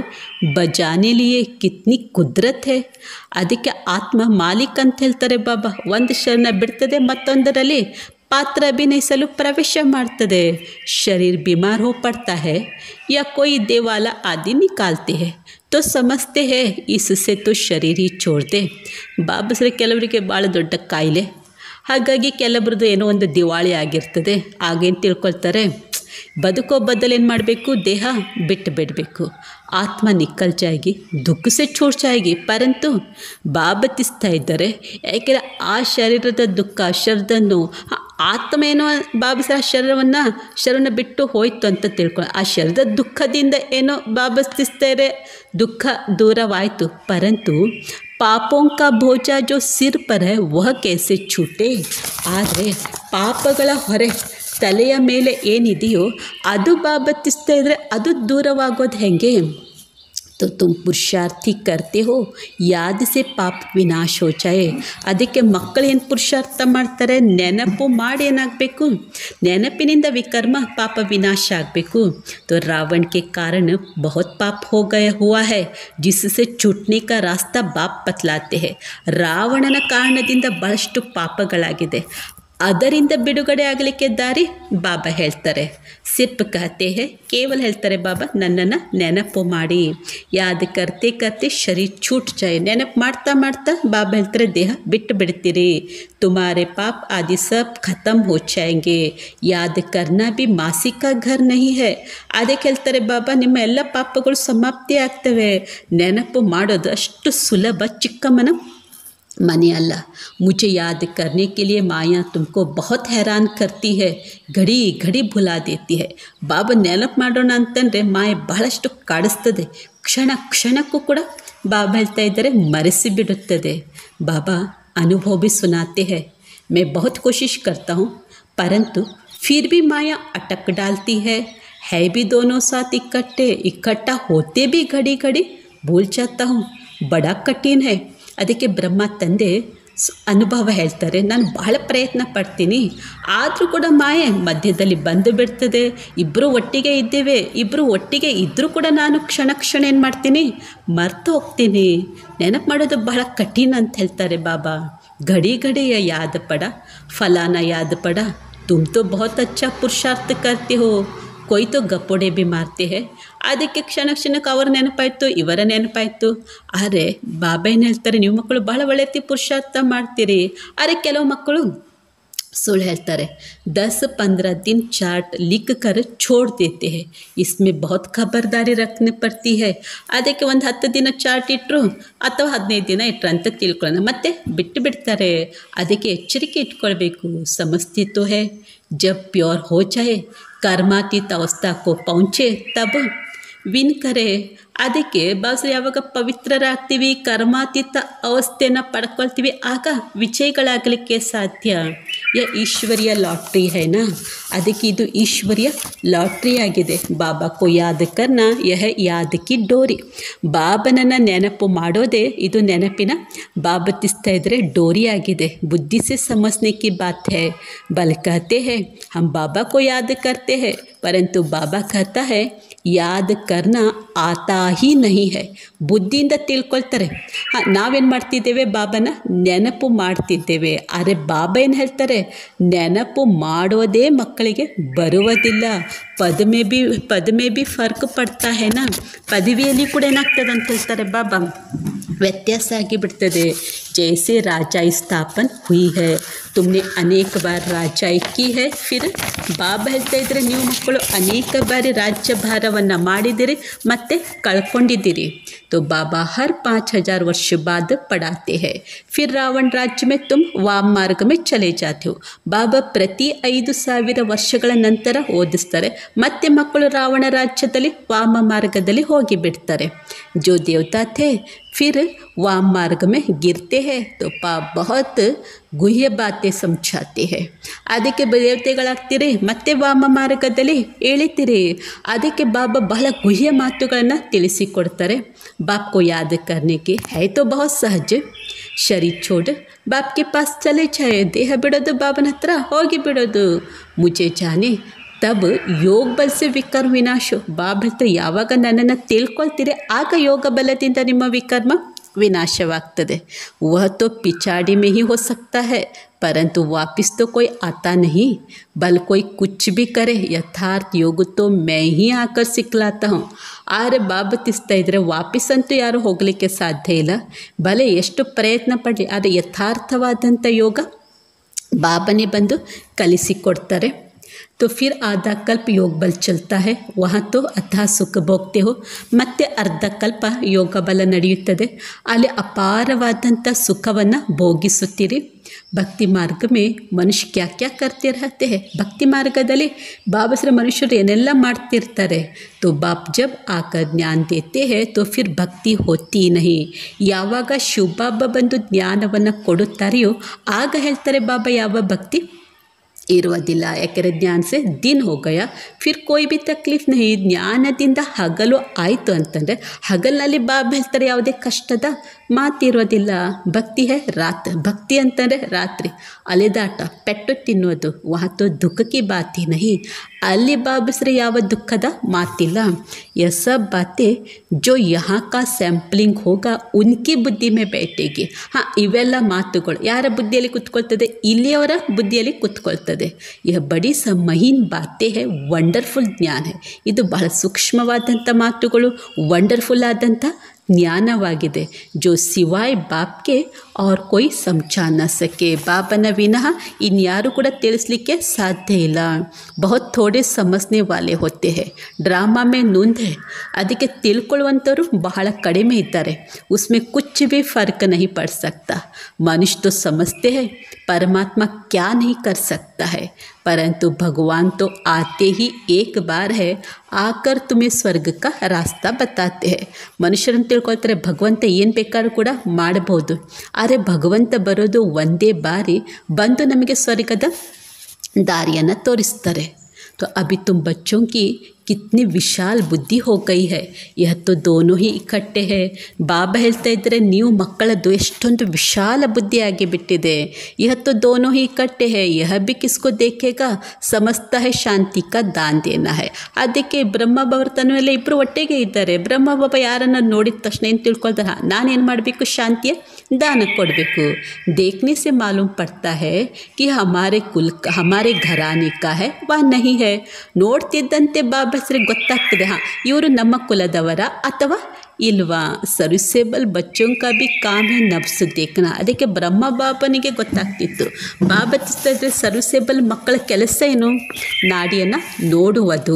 बजाने लिए कितनी कुदरत है ಅದಕ್ಕೆ ಆತ್ಮ ಮಾಲೀಕ್ ಅಂತ ಹೇಳ್ತಾರೆ ಬಾಬಾ ಒಂದು ಶರಣ ಬಿಡ್ತದೆ ಮತ್ತೊಂದರಲ್ಲಿ पात्र अभिनಯಿಸಲು प्रवेश ಮಾಡ್ತದೆ शरीर बीमार हो पड़ता है या कोई देवाला आदि निकालते हैं तो समझते हैं इससे तो शरीर ही छोड़ दे ಬಾಬಸ್ರೆ ಕೆಲವರಿಗೆ ಭಾಳ ದೊಡ್ಡ ಕಾಯಿಲೆ ಹಾಗಾಗಿ ಕೆಲವ್ರದ್ದು ಏನೋ ಒಂದು ದಿವಾಳಿ ಆಗಿರ್ತದೆ ಆಗೇನು ತಿಳ್ಕೊಳ್ತಾರೆ ಬದುಕೋ ಬದಲು ಏನು ಮಾಡಬೇಕು ದೇಹ ಬಿಟ್ಟು ಬಿಡಬೇಕು ಆತ್ಮ ನಿಕ್ಕಲ್ ಜಾಯಿಗೆ ದುಃಖ ಸೆ ಛೂಟ್ ಜಾಯಿಗೆ ಪರಂತು ಬಾಬತಿಸ್ತಾ ಇದ್ದಾರೆ ಯಾಕೆಂದರೆ ಆ ಶರೀರದ ದುಃಖ ಶರೀರದ ನೋವು ಆ ಆತ್ಮ ಏನೋ ಬಾಬಸ ಆ ಶರೀರವನ್ನು ಶರೀರನ ಬಿಟ್ಟು ಹೋಯ್ತು ಅಂತ ತಿಳ್ಕೊಳ್ಳಿ ಆ ಶರೀರದ ದುಃಖದಿಂದ ಏನೋ ಬಾಬಸ್ತಿಸ್ತಾರೆ ದುಃಖ ದೂರವಾಯಿತು ಪರಂತು ಪಾಪೋಂ ಕಾ ಭೋಜ ಜೋ ಸಿರ್ ಪರ್ ಹೈ ವಹ ಕೇಸೆ ಛೂಟೆ ಆದರೆ ಪಾಪಗಳ ಹೊರೆ ತಲೆಯ ಮೇಲೆ ಏನಿದೆಯೋ ಅದು ಬಾಬತ್ತಿಸ್ತಾ ಇದ್ದರೆ ಅದು ದೂರವಾಗೋದು ಹೆಂಗೆ तो तुम पुरुषार्थी करते हो ಯಾದ ಸೆ ಪಾಪ ವಿನಾಶ ಹೋ ಜಾಯೆ ಅದಕ್ಕೆ ಮಕ್ಕಳು ಏನು ಪುರುಷಾರ್ಥ ಮಾಡ್ತಾರೆ ನೆನಪು ಮಾಡಿ ಏನಾಗಬೇಕು ನೆನಪಿನಿಂದ ವಿಕರ್ಮ ಪಾಪ ವಿನಾಶ ಆಗಬೇಕು तो रावण के कारण बहुत पाप हो गया हुआ है जिससे छूटने का रास्ता बाप बतलाते हैं ರಾವಣನ ಕಾರಣದಿಂದ ಬಹಳಷ್ಟು ಪಾಪಗಳಾಗಿದೆ ಅದರಿಂದ ಬಿಡುಗಡೆ ಆಗಲಿಕ್ಕೆ ದಾರಿ ಬಾಬಾ ಹೇಳ್ತಾರೆ ಸಿರ್ಪ್ ಕಹತೆ ಹೇ ಕೇವಲ ಹೇಳ್ತಾರೆ ಬಾಬಾ ನನ್ನನ್ನು ನೆನಪು ಮಾಡಿ ಯಾದ ಕರ್ತೆ ಕರ್ತೆ ಶರೀರ छूट ಜಾಯೆ ನೆನಪು ಮಾಡ್ತಾ ಮಾಡ್ತಾ ಬಾಬಾ ಹೇಳ್ತಾರೆ ದೇಹ ಬಿಟ್ಟು ಬಿಡ್ತೀರಿ ತುಮಾರೆ ಪಾಪ್ ಆದಿ ಸಬ್ ಖತಮ್ ಹೋ ಜಾಯಂಗೆ ಯಾದ ಕರ್ನಾ ಬಿ ಮಾಸಿಕ ಘರ್ ನಹಿ ಹೇ ಅದಕ್ಕೆ ಹೇಳ್ತಾರೆ ಬಾಬಾ ನಿಮ್ಮ ಎಲ್ಲ ಪಾಪಗಳು ಸಮಾಪ್ತಿ ಆಗ್ತವೆ ನೆನಪು ಮಾಡೋದು ಅಷ್ಟು ಸುಲಭ ಚಿಕ್ಕ ಮನ मने अल्लाह मुझे याद करने के लिए माया तुमको बहुत हैरान करती है घड़ी घड़ी भुला देती है ಬಾಬಾ ನೆನಪು ಮಾಡೋಣ ಅಂತಂದರೆ ಮಾಯೆ ಬಹಳಷ್ಟು ಕಾಡಿಸ್ತದೆ ಕ್ಷಣ ಕ್ಷಣಕ್ಕೂ ಕೂಡ ಬಾಬಾ ಹೇಳ್ತಾ ಇದ್ದಾರೆ ಮರೆಸಿ ಬಿಡುತ್ತದೆ ಬಾಬಾ ಅನುಭವ भी सुनाते हैं मैं बहुत कोशिश करता हूँ परंतु फिर भी माया अटक डालती है है भी दोनों साथ इकट्ठे इकट्ठा होते भी घड़ी घड़ी भूल जाता हूँ बड़ा कठिन है ಅದಕ್ಕೆ ಬ್ರಹ್ಮ ತಂದೆ ಸ್- ಅನುಭವ ಹೇಳ್ತಾರೆ ನಾನು ಬಹಳ ಪ್ರಯತ್ನ ಪಡ್ತೀನಿ ಆದರೂ ಕೂಡ ಮಾಯೆ ಮಧ್ಯದಲ್ಲಿ ಬಂದು ಬಿಡ್ತದೆ ಇಬ್ಬರು ಒಟ್ಟಿಗೆ ಇದ್ದೇವೆ ಇಬ್ಬರು ಒಟ್ಟಿಗೆ ಇದ್ದರೂ ಕೂಡ ನಾನು ಕ್ಷಣ ಕ್ಷಣ ಏನು ಮಾಡ್ತೀನಿ ಮರ್ತು ಹೋಗ್ತೀನಿ ನೆನಪು ಮಾಡೋದು ಬಹಳ ಕಠಿಣ ಅಂತ ಹೇಳ್ತಾರೆ ಬಾಬಾ घड़ी घड़ी या याद पड़ा फलाना याद पड़ा तुम तो बहुत अच्छा पुरुषार्थ करते हो कोई तो गपोಡೆ भी ಮಾರ್ತೆ ಹೇ ಅದಕ್ಕೆ ಕ್ಷಣ ಕ್ಷಣಕ್ಕೆ ಅವರ ನೆನಪಾಯಿತು ಇವರ ನೆನಪಾಯಿತು ಆದರೆ ಬಾಬಾ ಏನು ಹೇಳ್ತಾರೆ ನೀವು ಮಕ್ಕಳು ಬಹಳ ಒಳ್ಳೆ ರೀತಿ ಪುರುಷಾರ್ಥ ಮಾಡ್ತೀರಿ ಆದರೆ ಕೆಲವು ಮಕ್ಕಳು सुल ಹೇಳ್ತಾರೆ दस पंद्रह दिन चार्ट लिख कर छोड़ देते हैं इसमें बहुत खबरदारी रखनी पड़ती है ಅದಕ್ಕೆ ಒಂದು ಹತ್ತು ದಿನ ಚಾರ್ಟ್ ಇಟ್ಟರು ಅಥವಾ ಹದಿನೈದು ದಿನ ಇಟ್ಟರು ಅಂತ ತಿಳ್ಕೊಳ್ಳೋಣ ಮತ್ತೆ ಬಿಟ್ಟು ಬಿಡ್ತಾರೆ ಅದಕ್ಕೆ ಎಚ್ಚರಿಕೆ ಇಟ್ಕೊಳ್ಬೇಕು ಸಮಸ್ತೆ तो है जब प्योर हो जाए कर्मातीत अवस्था को पहुँचे तब ವಿನ್ ಕರೆ ಅದಕ್ಕೆ ಬಾಸು ಯಾವಾಗ ಪವಿತ್ರರಾಗ್ತೀವಿ ಕರ್ಮಾತೀತ ಅವಸ್ಥೆನ ಪಡ್ಕೊಳ್ತೀವಿ ಆಗ ವಿಜಯಗಳಾಗಲಿಕ್ಕೆ ಸಾಧ್ಯ ಯ ಈಶ್ವರಿಯ ಲಾಟ್ರಿ ಹೈನಾ ಅದಕ್ಕೆ ಇದು ಈಶ್ವರಿಯ ಲಾಟ್ರಿ ಆಗಿದೆ ಬಾಬಾ ಕೋ ಯಾದ್ ಕರ್ನ ಯಹ ಯಾದ್ ಕಿ ಡೋರಿ ಬಾಬನನ್ನು ನೆನಪು ಮಾಡೋದೇ ಇದು ನೆನಪಿನ ಬಾಬತಿಸ್ತಾ ಇದ್ದರೆ ಡೋರಿ ಆಗಿದೆ ಬುದ್ಧಿ से समझने की बात है बल कहते हैं हम बाबा को याद करते हैं परंतु बाबा कहता है ಯಾದ್ ಕರ್ನ ಆತಾ ಹಿ ನಹಿ ಹೈ ಬುದ್ಧಿಯಿಂದ ತಿಳ್ಕೊಳ್ತಾರೆ ಹಾಂ ನಾವೇನು ಮಾಡ್ತಿದ್ದೇವೆ ಬಾಬನ ನೆನಪು ಮಾಡ್ತಿದ್ದೇವೆ ಆದರೆ ಬಾಬಾ ಏನು ಹೇಳ್ತಾರೆ ನೆನಪು ಮಾಡೋದೇ ಮಕ್ಕಳಿಗೆ ಬರುವುದಿಲ್ಲ ಪದಮೆ ಬಿ ಪದಮೆ ಬಿ ಫರ್ಕ್ ಪಡ್ತಾ ಹೇನಾ ಪದವಿಯಲ್ಲಿ ಕೂಡ ಏನಾಗ್ತದೆ ಅಂತ ಹೇಳ್ತಾರೆ ಬಾಬಾ ವ್ಯತ್ಯಾಸ ಆಗಿಬಿಡ್ತದೆ ಜೈಸೆ ರಾಜಾಯಿ ಸ್ಥಾಪನ್ ಹುಯಿ ಹೈ ತುಮ್ನೆ ಅನೇಕ ಬಾರಿ ರಾಜಾಯಿ ಕಿ ಹೈ ಫಿರ್ ಬಾಬಾ ಹೇಳ್ತಾ ಇದ್ರೆ ನೀವು ಮಕ್ಕಳು ಅನೇಕ ಬಾರಿ ರಾಜ್ಯಭಾರವನ್ನು ಮಾಡಿದಿರಿ ಮತ್ತು ಕಳ್ಕೊಂಡಿದ್ದೀರಿ तो बाबा हर पाँच हजार वर्ष बाद पढ़ाते हैं फिर रावण राज्य में तुम वाम मार्ग में चले जाते हो ಬಾಬಾ ಪ್ರತಿ ಐದು ಸಾವಿರ ವರ್ಷಗಳ ನಂತರ ಓದಿಸ್ತಾರೆ ಮತ್ತೆ ಮಕ್ಕಳು ರಾವಣ ರಾಜ್ಯದಲ್ಲಿ ವಾಮ ಮಾರ್ಗದಲ್ಲಿ ಹೋಗಿ ಬಿಡ್ತಾರೆ जो देवता थे फिर वाम मार्ग में गिरते हैं तो पा बहुत ಗುಹ್ಯ ಬಾತೆ ಸಮझाते हैं ಅದಕ್ಕೆ ದೇವತೆಗಳಾಗ್ತೀರಿ ಮತ್ತೆ ವಾಮ ಮಾರ್ಗದಲ್ಲಿ ಎಳಿತೀರಿ ಅದಕ್ಕೆ ಬಾಬಾ ಬಹಳ ಗುಹ್ಯ ಮಾತುಗಳನ್ನು ತಿಳಿಸಿಕೊಡ್ತಾರೆ बाप को याद करने के है तो बहुत सहज ಶರೀರ್ ಛೋಡ್ ಬಾಪ್ ಕೆ ಪಾಸ್ ಚಲೆ ಛಾಯೆ ದೇಹ ಬಿಡೋದು ಬಾಬನ ಹತ್ರ ಹೋಗಿ ಬಿಡೋದು ಮುಜೆ ಜಾನೆ ತಬ್ ಯೋಗ ಬಲ ಸೆ ವಿಕರ್ಮ ವಿನಾಶ ಬಾಬ್ ಹತ್ರ ಯಾವಾಗ ನನ್ನನ್ನು ತಿಳ್ಕೊಳ್ತೀರಿ ಆಗ ಯೋಗ ಬಲದಿಂದ ನಿಮ್ಮ ವಿಕರ್ಮ विनाशवाग्तದೆ वह तो पिछाड़ी में ही हो सकता है परंतु वापस तो कोई आता नहीं बल कोई कुछ भी करे यथार्थ योग तो मैं ही आकर सिखलाता हूँ ಆದರೆ ಬಾಬತಿಸ್ತಾ ಇದ್ದರೆ ವಾಪಸ್ ಅಂತೂ ಯಾರೂ ಹೋಗಲಿಕ್ಕೆ ಸಾಧ್ಯ ಇಲ್ಲ ಬಲೆ ಎಷ್ಟು ಪ್ರಯತ್ನ ಪಡಲಿ ಆದರೆ ಯಥಾರ್ಥವಾದಂಥ ಯೋಗ ಬಾಬನೇ ಬಂದು ಕಲಿಸಿಕೊಡ್ತಾರೆ तो फिर आधा कल्प योग बल चलता है वहाँ तो अथा ಸುಖ ಭೋಗ್ತೆ ಹೋ ಮತ್ತೆ ಅರ್ಧ ಕಲ್ಪ ಯೋಗ ಬಲ ನಡೆಯುತ್ತದೆ ಅಲ್ಲಿ ಅಪಾರವಾದಂಥ ಸುಖವನ್ನು ಭೋಗಿಸುತ್ತೀರಿ ಭಕ್ತಿ ಮಾರ್ಗ ಮೇ ಮನುಷ್ಯ ಕ್ಯಾ ಕ್ಯಾ ಕರ್ತೆ ರಹತೆ ಹೇ ಭಕ್ತಿ ಮಾರ್ಗದಲ್ಲಿ ಬಾಬಸ್ರ ಮನುಷ್ಯರು ಏನೆಲ್ಲ ಮಾಡ್ತಿರ್ತಾರೆ तो बाप जब आकर ज्ञान देते हैं तो फिर भक्ति होती नहीं ಯಾವಾಗ ಶಿವಬಾಬಾ ಬಂದು ಜ್ಞಾನವನ್ನು ಕೊಡುತ್ತಾರೆಯೋ ಆಗ ಹೇಳ್ತಾರೆ ಬಾಬಾ ಯಾವ ಭಕ್ತಿ ಇರುವುದಿಲ್ಲ ಯಾಕೆಂದರೆ ಜ್ಞಾನ ಸೆ ದಿನ ಹೋಗಯ ಫಿರ್ ಕೋಯಿ ಬಿ ತಕ್ಲೀಫ್ ನಹಿ ಜ್ಞಾನದಿಂದ ಹಗಲು ಆಯಿತು ಅಂತಂದರೆ ಹಗಲಿನಲ್ಲಿ ಬಾಬ್ ಹೇಳ್ತಾರೆ ಯಾವುದೇ ಕಷ್ಟದ ಮಾತಿರೋದಿಲ್ಲ ಭಕ್ತಿ ಹೇ ರಾತ್ ಭಕ್ತಿ ಅಂತಂದರೆ ರಾತ್ರಿ ಅಲೆದಾಟ ಪೆಟ್ಟು ತಿನ್ನೋದು ವಹತು ದುಃಖಕ್ಕೆ ಬಾತಿ ನಹಿ ಅಲ್ಲಿ ಬಾಬಿಸ್ರೆ ಯಾವ ದುಃಖದ ಮಾತಿಲ್ಲ ಯ ಸಬ್ ಬಾತೆ ಜೋ ಯಹಾ ಕಾ ಸ್ಯಾಂಪ್ಲಿಂಗ್ ಹೋಗ ಉನ್ಕಿ ಬುದ್ಧಿ ಮೇ ಬೇಟೆಗೆ ಹಾಂ ಇವೆಲ್ಲ ಮಾತುಗಳು ಯಾರ ಬುದ್ಧಿಯಲ್ಲಿ ಕುತ್ಕೊಳ್ತದೆ ಇಲ್ಲಿಯವರ ಬುದ್ಧಿಯಲ್ಲಿ ಕುತ್ಕೊಳ್ತದೆ ಯಹ ಬಡಿ ಸ ಮಹೀನ್ ಬಾತೆ ಹೇ ವಂಡರ್ಫುಲ್ ಜ್ಞಾನ ಹೇ ಇದು ಬಹಳ ಸೂಕ್ಷ್ಮವಾದಂಥ ಮಾತುಗಳು ವಂಡರ್ಫುಲ್ ಆದಂಥ ಜ್ಞಾನವಾಗಿದೆ ಜೋ ಸಿವಾಯ್ ಬಾಪ್ಗೆ ಅವ್ರ ಕೊಯ್ ಸಮझा न ಸಕೆ ಬಾಬನ ವಿನಃ ಇನ್ಯಾರು ಕೂಡ ತಿಳಿಸ್ಲಿಕ್ಕೆ ಸಾಧ್ಯ ಇಲ್ಲ ಬಹುತ್ ಥೋಡೆ ಸಮಜ್ನೆ ವಾಲೆ ಹೋತೆ ಹೇ ಡ್ರಾಮಾ ಮೇ ನೂಂದ್ ಹೇ ಅದಕ್ಕೆ ತಿಳ್ಕೊಳ್ಳುವಂಥವ್ರು ಬಹಳ ಕಡಿಮೆ ಇದ್ದಾರೆ ಉಸ್ಮೆ ಕುಚ್ ಭಿ ಫರ್ಕ್ नहीं पड़ सकता मनुष्य तो समझते हैं परमात्मा क्या नहीं कर सकता है परंतु भगवान तो आते ही एक बार है आकर तुम्हें ಸ್ವರ್ಗ का ರಾಸ್ತಾ ಬತ್ತಾತೆ ಹೇ ಮನುಷ್ಯರನ್ನು ತಿಳ್ಕೊಳ್ತಾರೆ ಭಗವಂತ ಏನು ಬೇಕಾದ್ರೂ ಕೂಡ ಮಾಡಬಹುದು ಆದರೆ ಭಗವಂತ ಬರೋದು ಒಂದೇ ಬಾರಿ ಬಂದು ನಮಗೆ ಸ್ವರ್ಗದ ದಾರಿಯನ್ನು ತೋರಿಸ್ತಾರೆ तो अभी तुम बच्चों की कितनी ವಿಶಾಲ್ ಬುದ್ಧಿ हो गई है यह तो दोनों ही इकट्ठे है ಬಾಬಾ ಹೇಳ್ತಾ ಇದ್ದರೆ ನೀವು ಮಕ್ಕಳದ್ದು ಎಷ್ಟೊಂದು ವಿಶಾಲ ಬುದ್ಧಿ ಆಗಿಬಿಟ್ಟಿದೆ यह तो दोनों ही इकट्ठे है यह भी किसको देखेगा समझता है ಶಾಂತಿ का ದಾನ್ ದೇನಾ है ಅದಕ್ಕೆ ಬ್ರಹ್ಮ ಬಾಬರ ತನ್ನೆಲ್ಲ ಇಬ್ಬರು ಒಟ್ಟಿಗೆ ಇದ್ದಾರೆ ಬ್ರಹ್ಮ ಬಾಬಾ ಯಾರನ್ನು ನೋಡಿದ ತಕ್ಷಣ ಏನು ತಿಳ್ಕೊಳ್ತಾರೆ ನಾನೇನು ಮಾಡಬೇಕು ಶಾಂತಿಯ ದಾನ ಕೊಡಬೇಕು देखने से मालूम पड़ता है कि हमारे कुल का हमारे घराने का है वा नहीं है ನೋಡ್ತಿದ್ದಂತೆ ಬಾಬಾ ಹೆಸರಿಗೆ ಗೊತ್ತಾಗ್ತದೆ ಹಾಂ ಇವರು ನಮ್ಮ ಕುಲದವರ ಅಥವಾ ಇಲ್ವಾ ಸರ್ವಿಸೇಬಲ್ ಬಚ್ಚೋಂ ಕಾ ಬಿ ಕಾಮ್ ಹೇ ನಬ್ಸ್ ದೇಖ್ನ ಅದಕ್ಕೆ ಬ್ರಹ್ಮ ಬಾಬನಿಗೆ ಗೊತ್ತಾಗ್ತಿತ್ತು ಬಾಬಾ ಇದ್ರೆ ಸರ್ವಿಸೇಬಲ್ ಮಕ್ಕಳ ಕೆಲಸ ಏನು ನಾಡಿಯನ್ನು ನೋಡುವುದು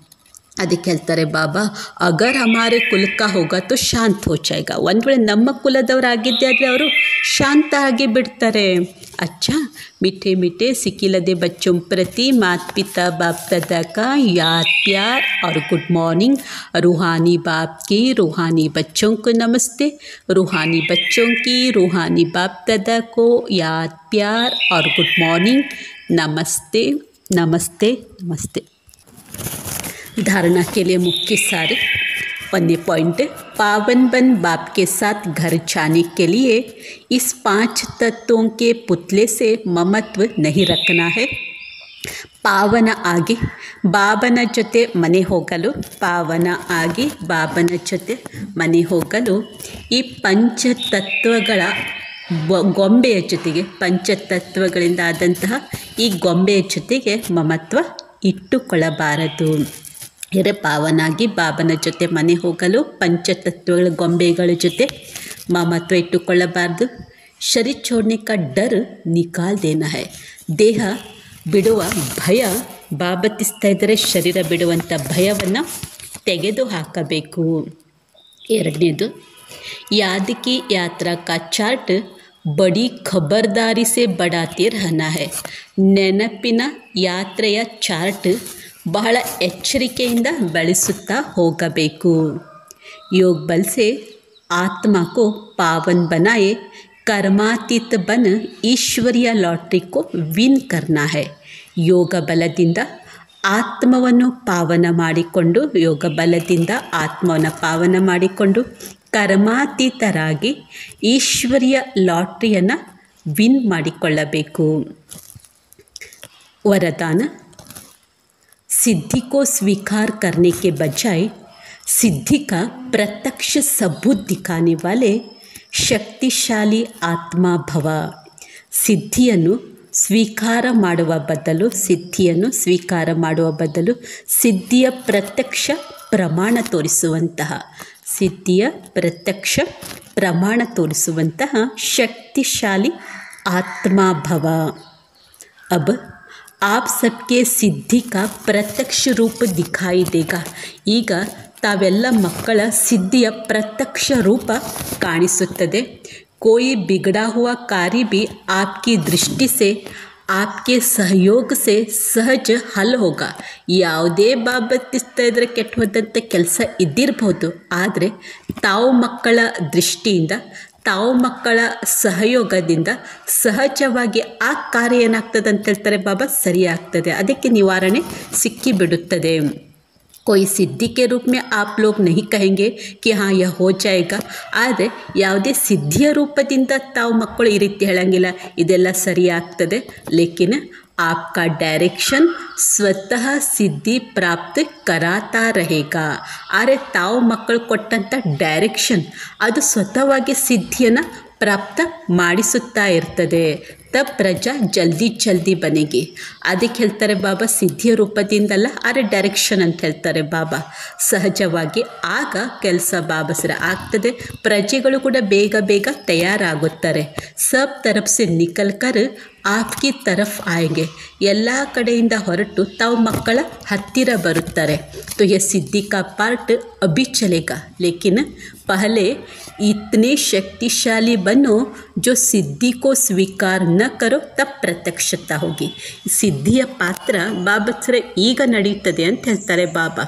ಅದಕ್ಕೆ ಹೇಳ್ತಾರೆ ಬಾಬಾ ಅಗರ್ ಹಮಾರೆ ಕುಲಕ ಹೋಗ ತೋ ಶಾಂತ ಹೋ ಜಾಯ್ಗ ಒಂದು ವೇಳೆ ನಮ್ಮ ಕುಲದವರಾಗಿದ್ದೆ ಆದರೆ ಅವರು ಶಾಂತ ಆಗಿ ಬಿಡ್ತಾರೆ अच्छा मीठे मीठे सिकिलदे बच्चों प्रति माता पिता बाप दादा का याद प्यार और गुड मॉर्निंग रूहानी बाप की रूहानी बच्चों को नमस्ते रूहानी बच्चों की रूहानी बाप दादा को याद प्यार और गुड मॉर्निंग नमस्ते नमस्ते नमस्ते धारणा के लिए मुख्य सारे पन्ने पॉइंट पावन बन बाप के साथ घर जाने के लिए इस पांच तत्वों के पुतले से ममत्व नहीं रखना है ಪಾವನ ಆಗಿ ಬಾಬನ ಜೊತೆ ಮನೆ ಹೋಗಲು ಪಾವನ ಆಗಿ ಬಾಬನ ಜೊತೆ ಮನೆ ಹೋಗಲು ಈ ಪಂಚತತ್ವಗಳ ಬ- ಗೊಂಬೆಯ ಜೊತೆಗೆ ಪಂಚತತ್ವಗಳಿಂದ ಆದಂತಹ ಈ ಗೊಂಬೆಯ ಜೊತೆಗೆ ಮಮತ್ವ ಇಟ್ಟುಕೊಳ್ಳಬಾರದು ಹಿರೇ ಪಾವನಾಗಿ ಬಾಬನ ಜೊತೆ ಮನೆ ಹೋಗಲು ಪಂಚತತ್ವಗಳ ಗೊಂಬೆಗಳ ಜೊತೆ ಮಮತ್ವ ಇಟ್ಟುಕೊಳ್ಳಬಾರ್ದು ಶರೀರ್ छोड़ने का डर निकाल देना है ದೇಹ ಬಿಡುವ ಭಯ ಬಾಬತಿಸ್ತಾ ಇದ್ದರೆ ಶರೀರ ಬಿಡುವಂಥ ಭಯವನ್ನು ತೆಗೆದು ಹಾಕಬೇಕು ಎರಡನೇದು याद की यात्रा का चार्ट ಬಡಿ ಖಬರ್ದಾರಿ ಸೆ ಬಡಾತಿ ರಹನ ಹೈ ನೆನಪಿನ ಯಾತ್ರೆಯ ಚಾರ್ಟ್ ಬಹಳ ಎಚ್ಚರಿಕೆಯಿಂದ ಬೆಳೆಸುತ್ತಾ ಹೋಗಬೇಕು योग बल से आत्मा को पावन बनाए कर्मातीत बन ಈಶ್ವರಿಯ ಲಾಟ್ರಿ ಕೋ ವಿನ್ ಕರ್ನಾ ಹೈ ಯೋಗ ಬಲದಿಂದ ಆತ್ಮವನ್ನು ಪಾವನ ಮಾಡಿಕೊಂಡು ಯೋಗ ಬಲದಿಂದ ಆತ್ಮವನ್ನು ಪಾವನ ಮಾಡಿಕೊಂಡು ಕರ್ಮಾತೀತರಾಗಿ ಈಶ್ವರಿಯ ಲಾಟ್ರಿಯನ್ನು ವಿನ್ ಮಾಡಿಕೊಳ್ಳಬೇಕು वरदान सिद्धि को स्वीकार करने के बजाय सिद्धि का प्रत्यक्ष सबूत दिखाने वाले ಶಕ್ತಿಶಾಲಿ ಆತ್ಮ ಭವ ಸಿದ್ಧಿಯನ್ನು ಸ್ವೀಕಾರ ಮಾಡುವ ಬದಲು ಸಿದ್ಧಿಯನ್ನು ಸ್ವೀಕಾರ ಮಾಡುವ ಬದಲು ಸಿದ್ಧಿಯ ಪ್ರತ್ಯಕ್ಷ ಪ್ರಮಾಣ ತೋರಿಸುವಂತಹ ಸಿದ್ಧಿಯ ಪ್ರತ್ಯಕ್ಷ ಪ್ರಮಾಣ ತೋರಿಸುವಂತಹ ಶಕ್ತಿಶಾಲಿ ಆತ್ಮಭವ अब आप सबके ಸಿದ್ಧಿ का ಪ್ರತ್ಯಕ್ಷ ರೂಪ ದಿಖಾಯಿ ದೇಗ ಈಗ ತಾವೆಲ್ಲ ಮಕ್ಕಳ ಸಿದ್ಧಿಯ ಪ್ರತ್ಯಕ್ಷ ರೂಪ ಕಾಣಿಸುತ್ತದೆ कोई बिगड़ा हुआ कार्य भी आपकी दृष्टि से आपके सहयोग से ಸಹಜ ಹಲ್ ಹೋಗ ಯಾವುದೇ ಬಾಬತ್ತಿಸ್ತಾ ಇದ್ದರೆ ಕೆಟ್ಟ ಹೋದಂಥ ಕೆಲಸ ಇದ್ದಿರ್ಬೋದು ಆದರೆ ತಾವು ಮಕ್ಕಳ ದೃಷ್ಟಿಯಿಂದ ತಾವು ಮಕ್ಕಳ ಸಹಯೋಗದಿಂದ ಸಹಜವಾಗಿ ಆ ಕಾರ್ಯ ಏನಾಗ್ತದೆ ಅಂತ ಹೇಳ್ತಾರೆ ಬಾಬಾ ಸರಿ ಆಗ್ತದೆ ಅದಕ್ಕೆ ನಿವಾರಣೆ ಸಿಕ್ಕಿಬಿಡುತ್ತದೆ कोई सिद्धि के रूप में आप लोग नहीं कहेंगे कि हाँ यह हो जाएगा ಆದರೆ ಯಾವುದೇ ಸಿದ್ಧಿಯ ರೂಪದಿಂದ ತಾವು ಮಕ್ಕಳು ಈ ರೀತಿ ಹೇಳಂಗಿಲ್ಲ ಇದೆಲ್ಲ ಸರಿ ಆಗ್ತದೆ ಲೇಕಿನ್ आपका डायरेक्शन ಸ್ವತಃ ಸಿದ್ಧಿ ಪ್ರಾಪ್ತ ಕರಾತಾ रहेगा ಆದರೆ ತಾವು ಮಕ್ಕಳು ಕೊಟ್ಟಂಥ ಡೈರೆಕ್ಷನ್ ಅದು ಸ್ವತಃವಾಗಿ ಸಿದ್ಧಿಯನ್ನು ಪ್ರಾಪ್ತ ಮಾಡಿಸುತ್ತಾ ಇರ್ತದೆ ತಬ್ ಪ್ರಜಾ ಜಲ್ದಿ ಜಲ್ದಿ ಬನೆಗೆ ಅದಕ್ಕೆ ಹೇಳ್ತಾರೆ ಬಾಬಾ ಸಿದ್ಧಿಯ ರೂಪದಿಂದಲ್ಲ ಆದರೆ ಡೈರೆಕ್ಷನ್ ಅಂತ ಹೇಳ್ತಾರೆ ಬಾಬಾ ಸಹಜವಾಗಿ ಆಗ ಕೆಲಸ ಬಾಬಸರ ಆಗ್ತದೆ ಪ್ರಜೆಗಳು ಕೂಡ ಬೇಗ ಬೇಗ ತಯಾರಾಗುತ್ತಾರೆ ಸಬ್ ತರಫ್ ಸೆ ನಿಕಲ್ ಕರ್ ಆಪ್ಕಿ ತರಫ್ ಆಯಂಗೆ ಎಲ್ಲ ಕಡೆಯಿಂದ ಹೊರಟು ತಾವು ಮಕ್ಕಳ ಹತ್ತಿರ ಬರುತ್ತಾರೆ तो यह सिद्धि का पार्ट अभी चलेगा लेकिन पहले इतने शक्तिशाली बनो जो सिद्धि को स्वीकार न करो तब ಪ್ರತ್ಯಕ್ಷತಾ ಹೋಗಿ ಸಿದ್ಧಿಯ ಪಾತ್ರ ಬಾಬತ್ಸರ ಈಗ ನಡೀತದೆ ಅಂತ ಹೇಳ್ತಾರೆ ಬಾಬಾ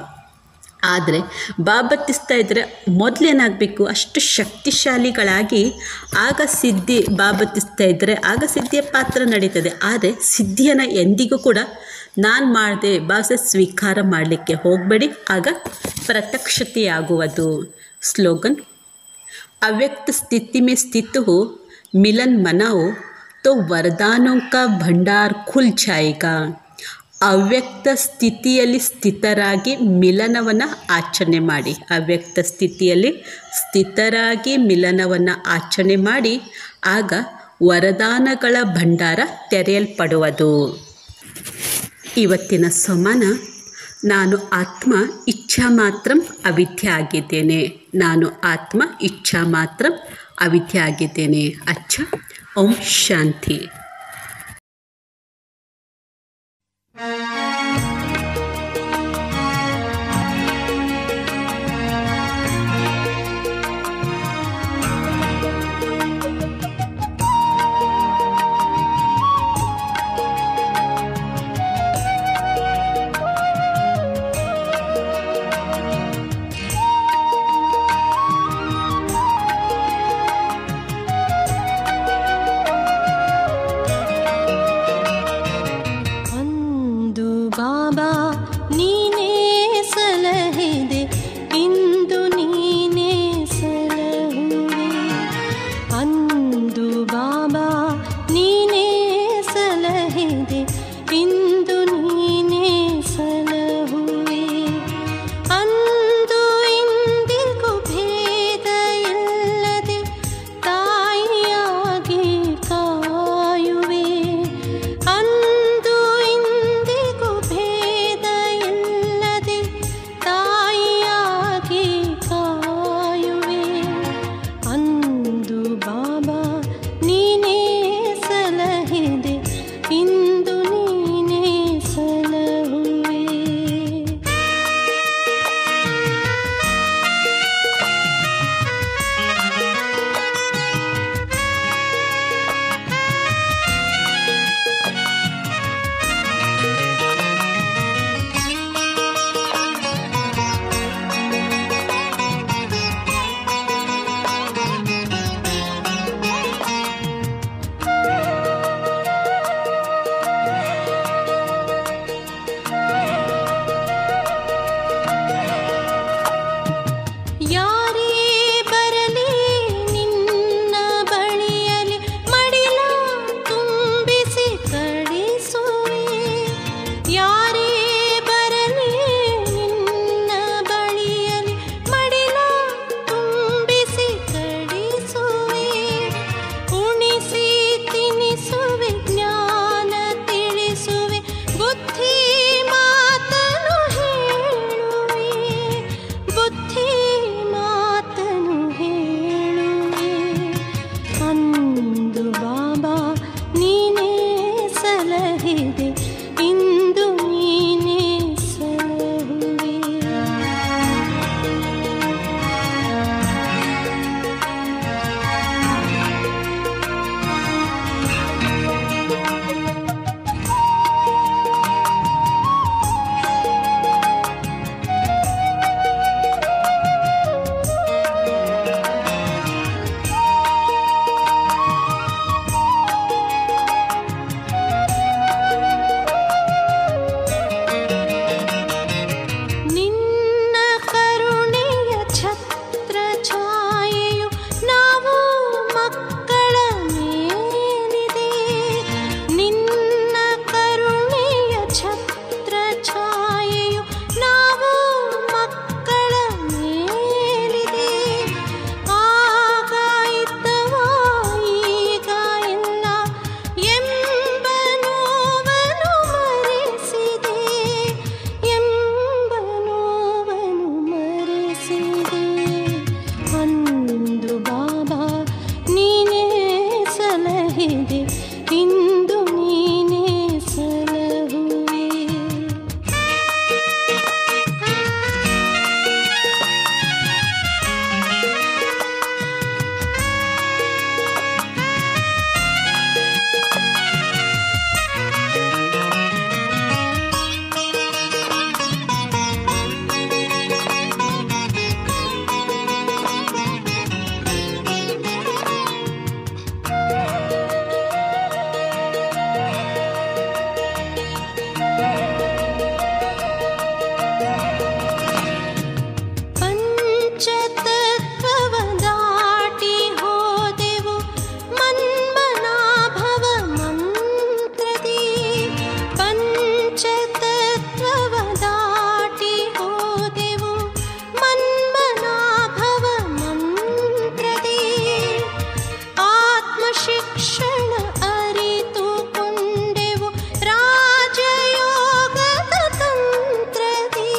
ಆದರೆ ಬಾಬತ್ತಿಸ್ತಾ ಇದ್ದರೆ ಮೊದಲೇನಾಗಬೇಕು ಅಷ್ಟು ಶಕ್ತಿಶಾಲಿಗಳಾಗಿ ಆಗ ಸಿದ್ಧಿ ಬಾಬತ್ತಿಸ್ತಾ ಇದ್ದರೆ ಆಗ ಸಿದ್ಧಿಯ ಪಾತ್ರ ನಡೀತದೆ ಆದರೆ ಸಿದ್ಧಿಯನ್ನು ಎಂದಿಗೂ ಕೂಡ ನಾನು ಮಾಡಿದೆ ಬಾಸ ಸ್ವೀಕಾರ ಮಾಡಲಿಕ್ಕೆ ಹೋಗಬೇಡಿ ಆಗ ಪ್ರತ್ಯಕ್ಷತೆಯಾಗುವುದು ಸ್ಲೋಗನ್ अव्यक्त स्थिति में स्थित हो मिलन मनाओ तो वरदानों का भंडार खुल जाएगा ಅವ್ಯಕ್ತ ಸ್ಥಿತಿಯಲ್ಲಿ ಸ್ಥಿತರಾಗಿ ಮಿಲನವನ್ನು ಆಚರಣೆ ಮಾಡಿ ಅವ್ಯಕ್ತ ಸ್ಥಿತಿಯಲ್ಲಿ ಸ್ಥಿತರಾಗಿ ಮಿಲನವನ್ನು ಆಚರಣೆ ಮಾಡಿ ಆಗ ವರದಾನಗಳ ಭಂಡಾರ ತೆರೆಯಲ್ಪಡುವುದು ಇವತ್ತಿನ ಸಮಾನ ನಾನು ಆತ್ಮ ಇಚ್ಛಾ ಮಾತ್ರ ಅವಿದ್ಯೆ ಆಗಿದ್ದೇನೆ ನಾನು ಆತ್ಮ ಇಚ್ಛಾ ಮಾತ್ರ ಅವಿದ್ಯೆ ಆಗಿದ್ದೇನೆ ಅಚ್ಚ ಓಂ ಶಾಂತಿ ಪಂಚತತ್ವವ ದಾಟಿ ಹೋದೆವು ಮನ್ಮನಾಭವ ಮಂತ್ರದಿ ಪಂಚತತ್ವವ ದಾಟಿ ಹೋದೆವು ಮನ್ಮನಾಭವ ಮಂತ್ರದಿ ಆತ್ಮಶಿಕ್ಷಣ ಅರಿತುಕೊಂಡೆವು ರಾಜಯೋಗದ ತಂತ್ರದಿ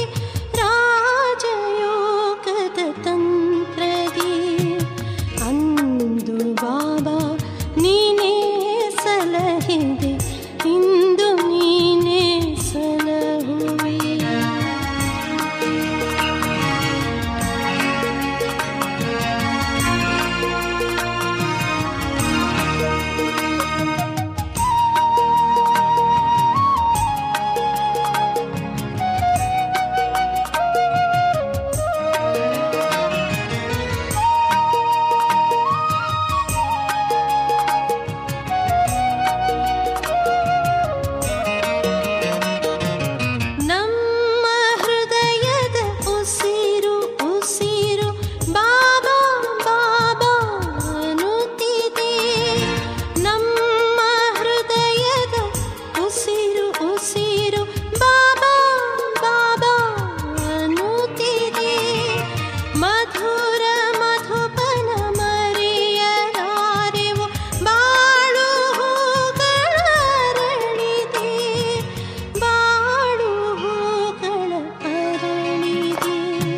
ರಾಜಯೋಗದ ತಂತ್ರದಿ ಅಂದು ಬಾಬಾ ನೀನೇ ಸಲಹಿದೆ ಇಂದು ನೀನೇ ಸಲಹುವೆ ನಮ್ಮ ಹೃದಯದ ಉಸಿರು ಉಸಿರು ಬಾಬಾ ಬಾಬಾ ಅನ್ನುತ್ತಿದೆ ನಮ್ಮ ಹೃದಯದ ಉಸಿರು ಉಸಿರು ಬಾಬಾ ಬಾಬಾ ಅನ್ನುತ್ತಿದೆ ಮಧುರ ಮಧುಪನ ಮರೆಯಲಾರೆವು ಬಾಳು ಹೂಗಳರಳಿದೆ ಬಾಳು ಹೂಗಳ ಅರಳಿದೆ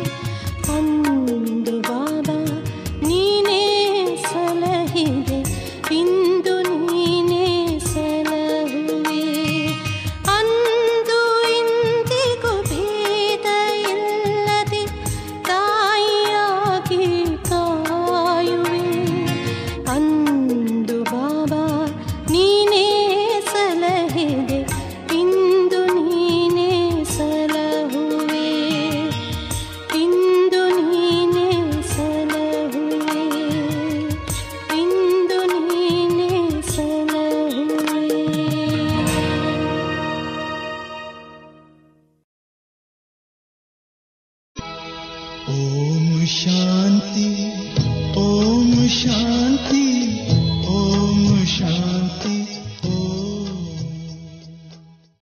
ಅಂದು ಬಾಬಾ ನೀನೇ ಸಲಹಿದೆ ಇಂದು ನೀನೇ ಸಲಹುವೆ ಅಂದು ಇಂದಿಗೂ ಭೇದ ಇಲ್ಲದೆ ತಾಯಿಯಾಗಿ ಕಾಯುವೆ ಅಂದು ಬಾಬಾ ನೀನೇ ಸಲಹಿದೆ ಇಂದು ನೀನೇ ಸಲಹುವೆ ಇಂದು ನೀನೇ ಸಲಹುವೆ ಇಂದು ನೀನೇ ಸಲಹುವೆ ಓಂ ಶಾಂತಿ ಓಂ ಶಾಂತಿ ಓಂ ಶಾಂತಿ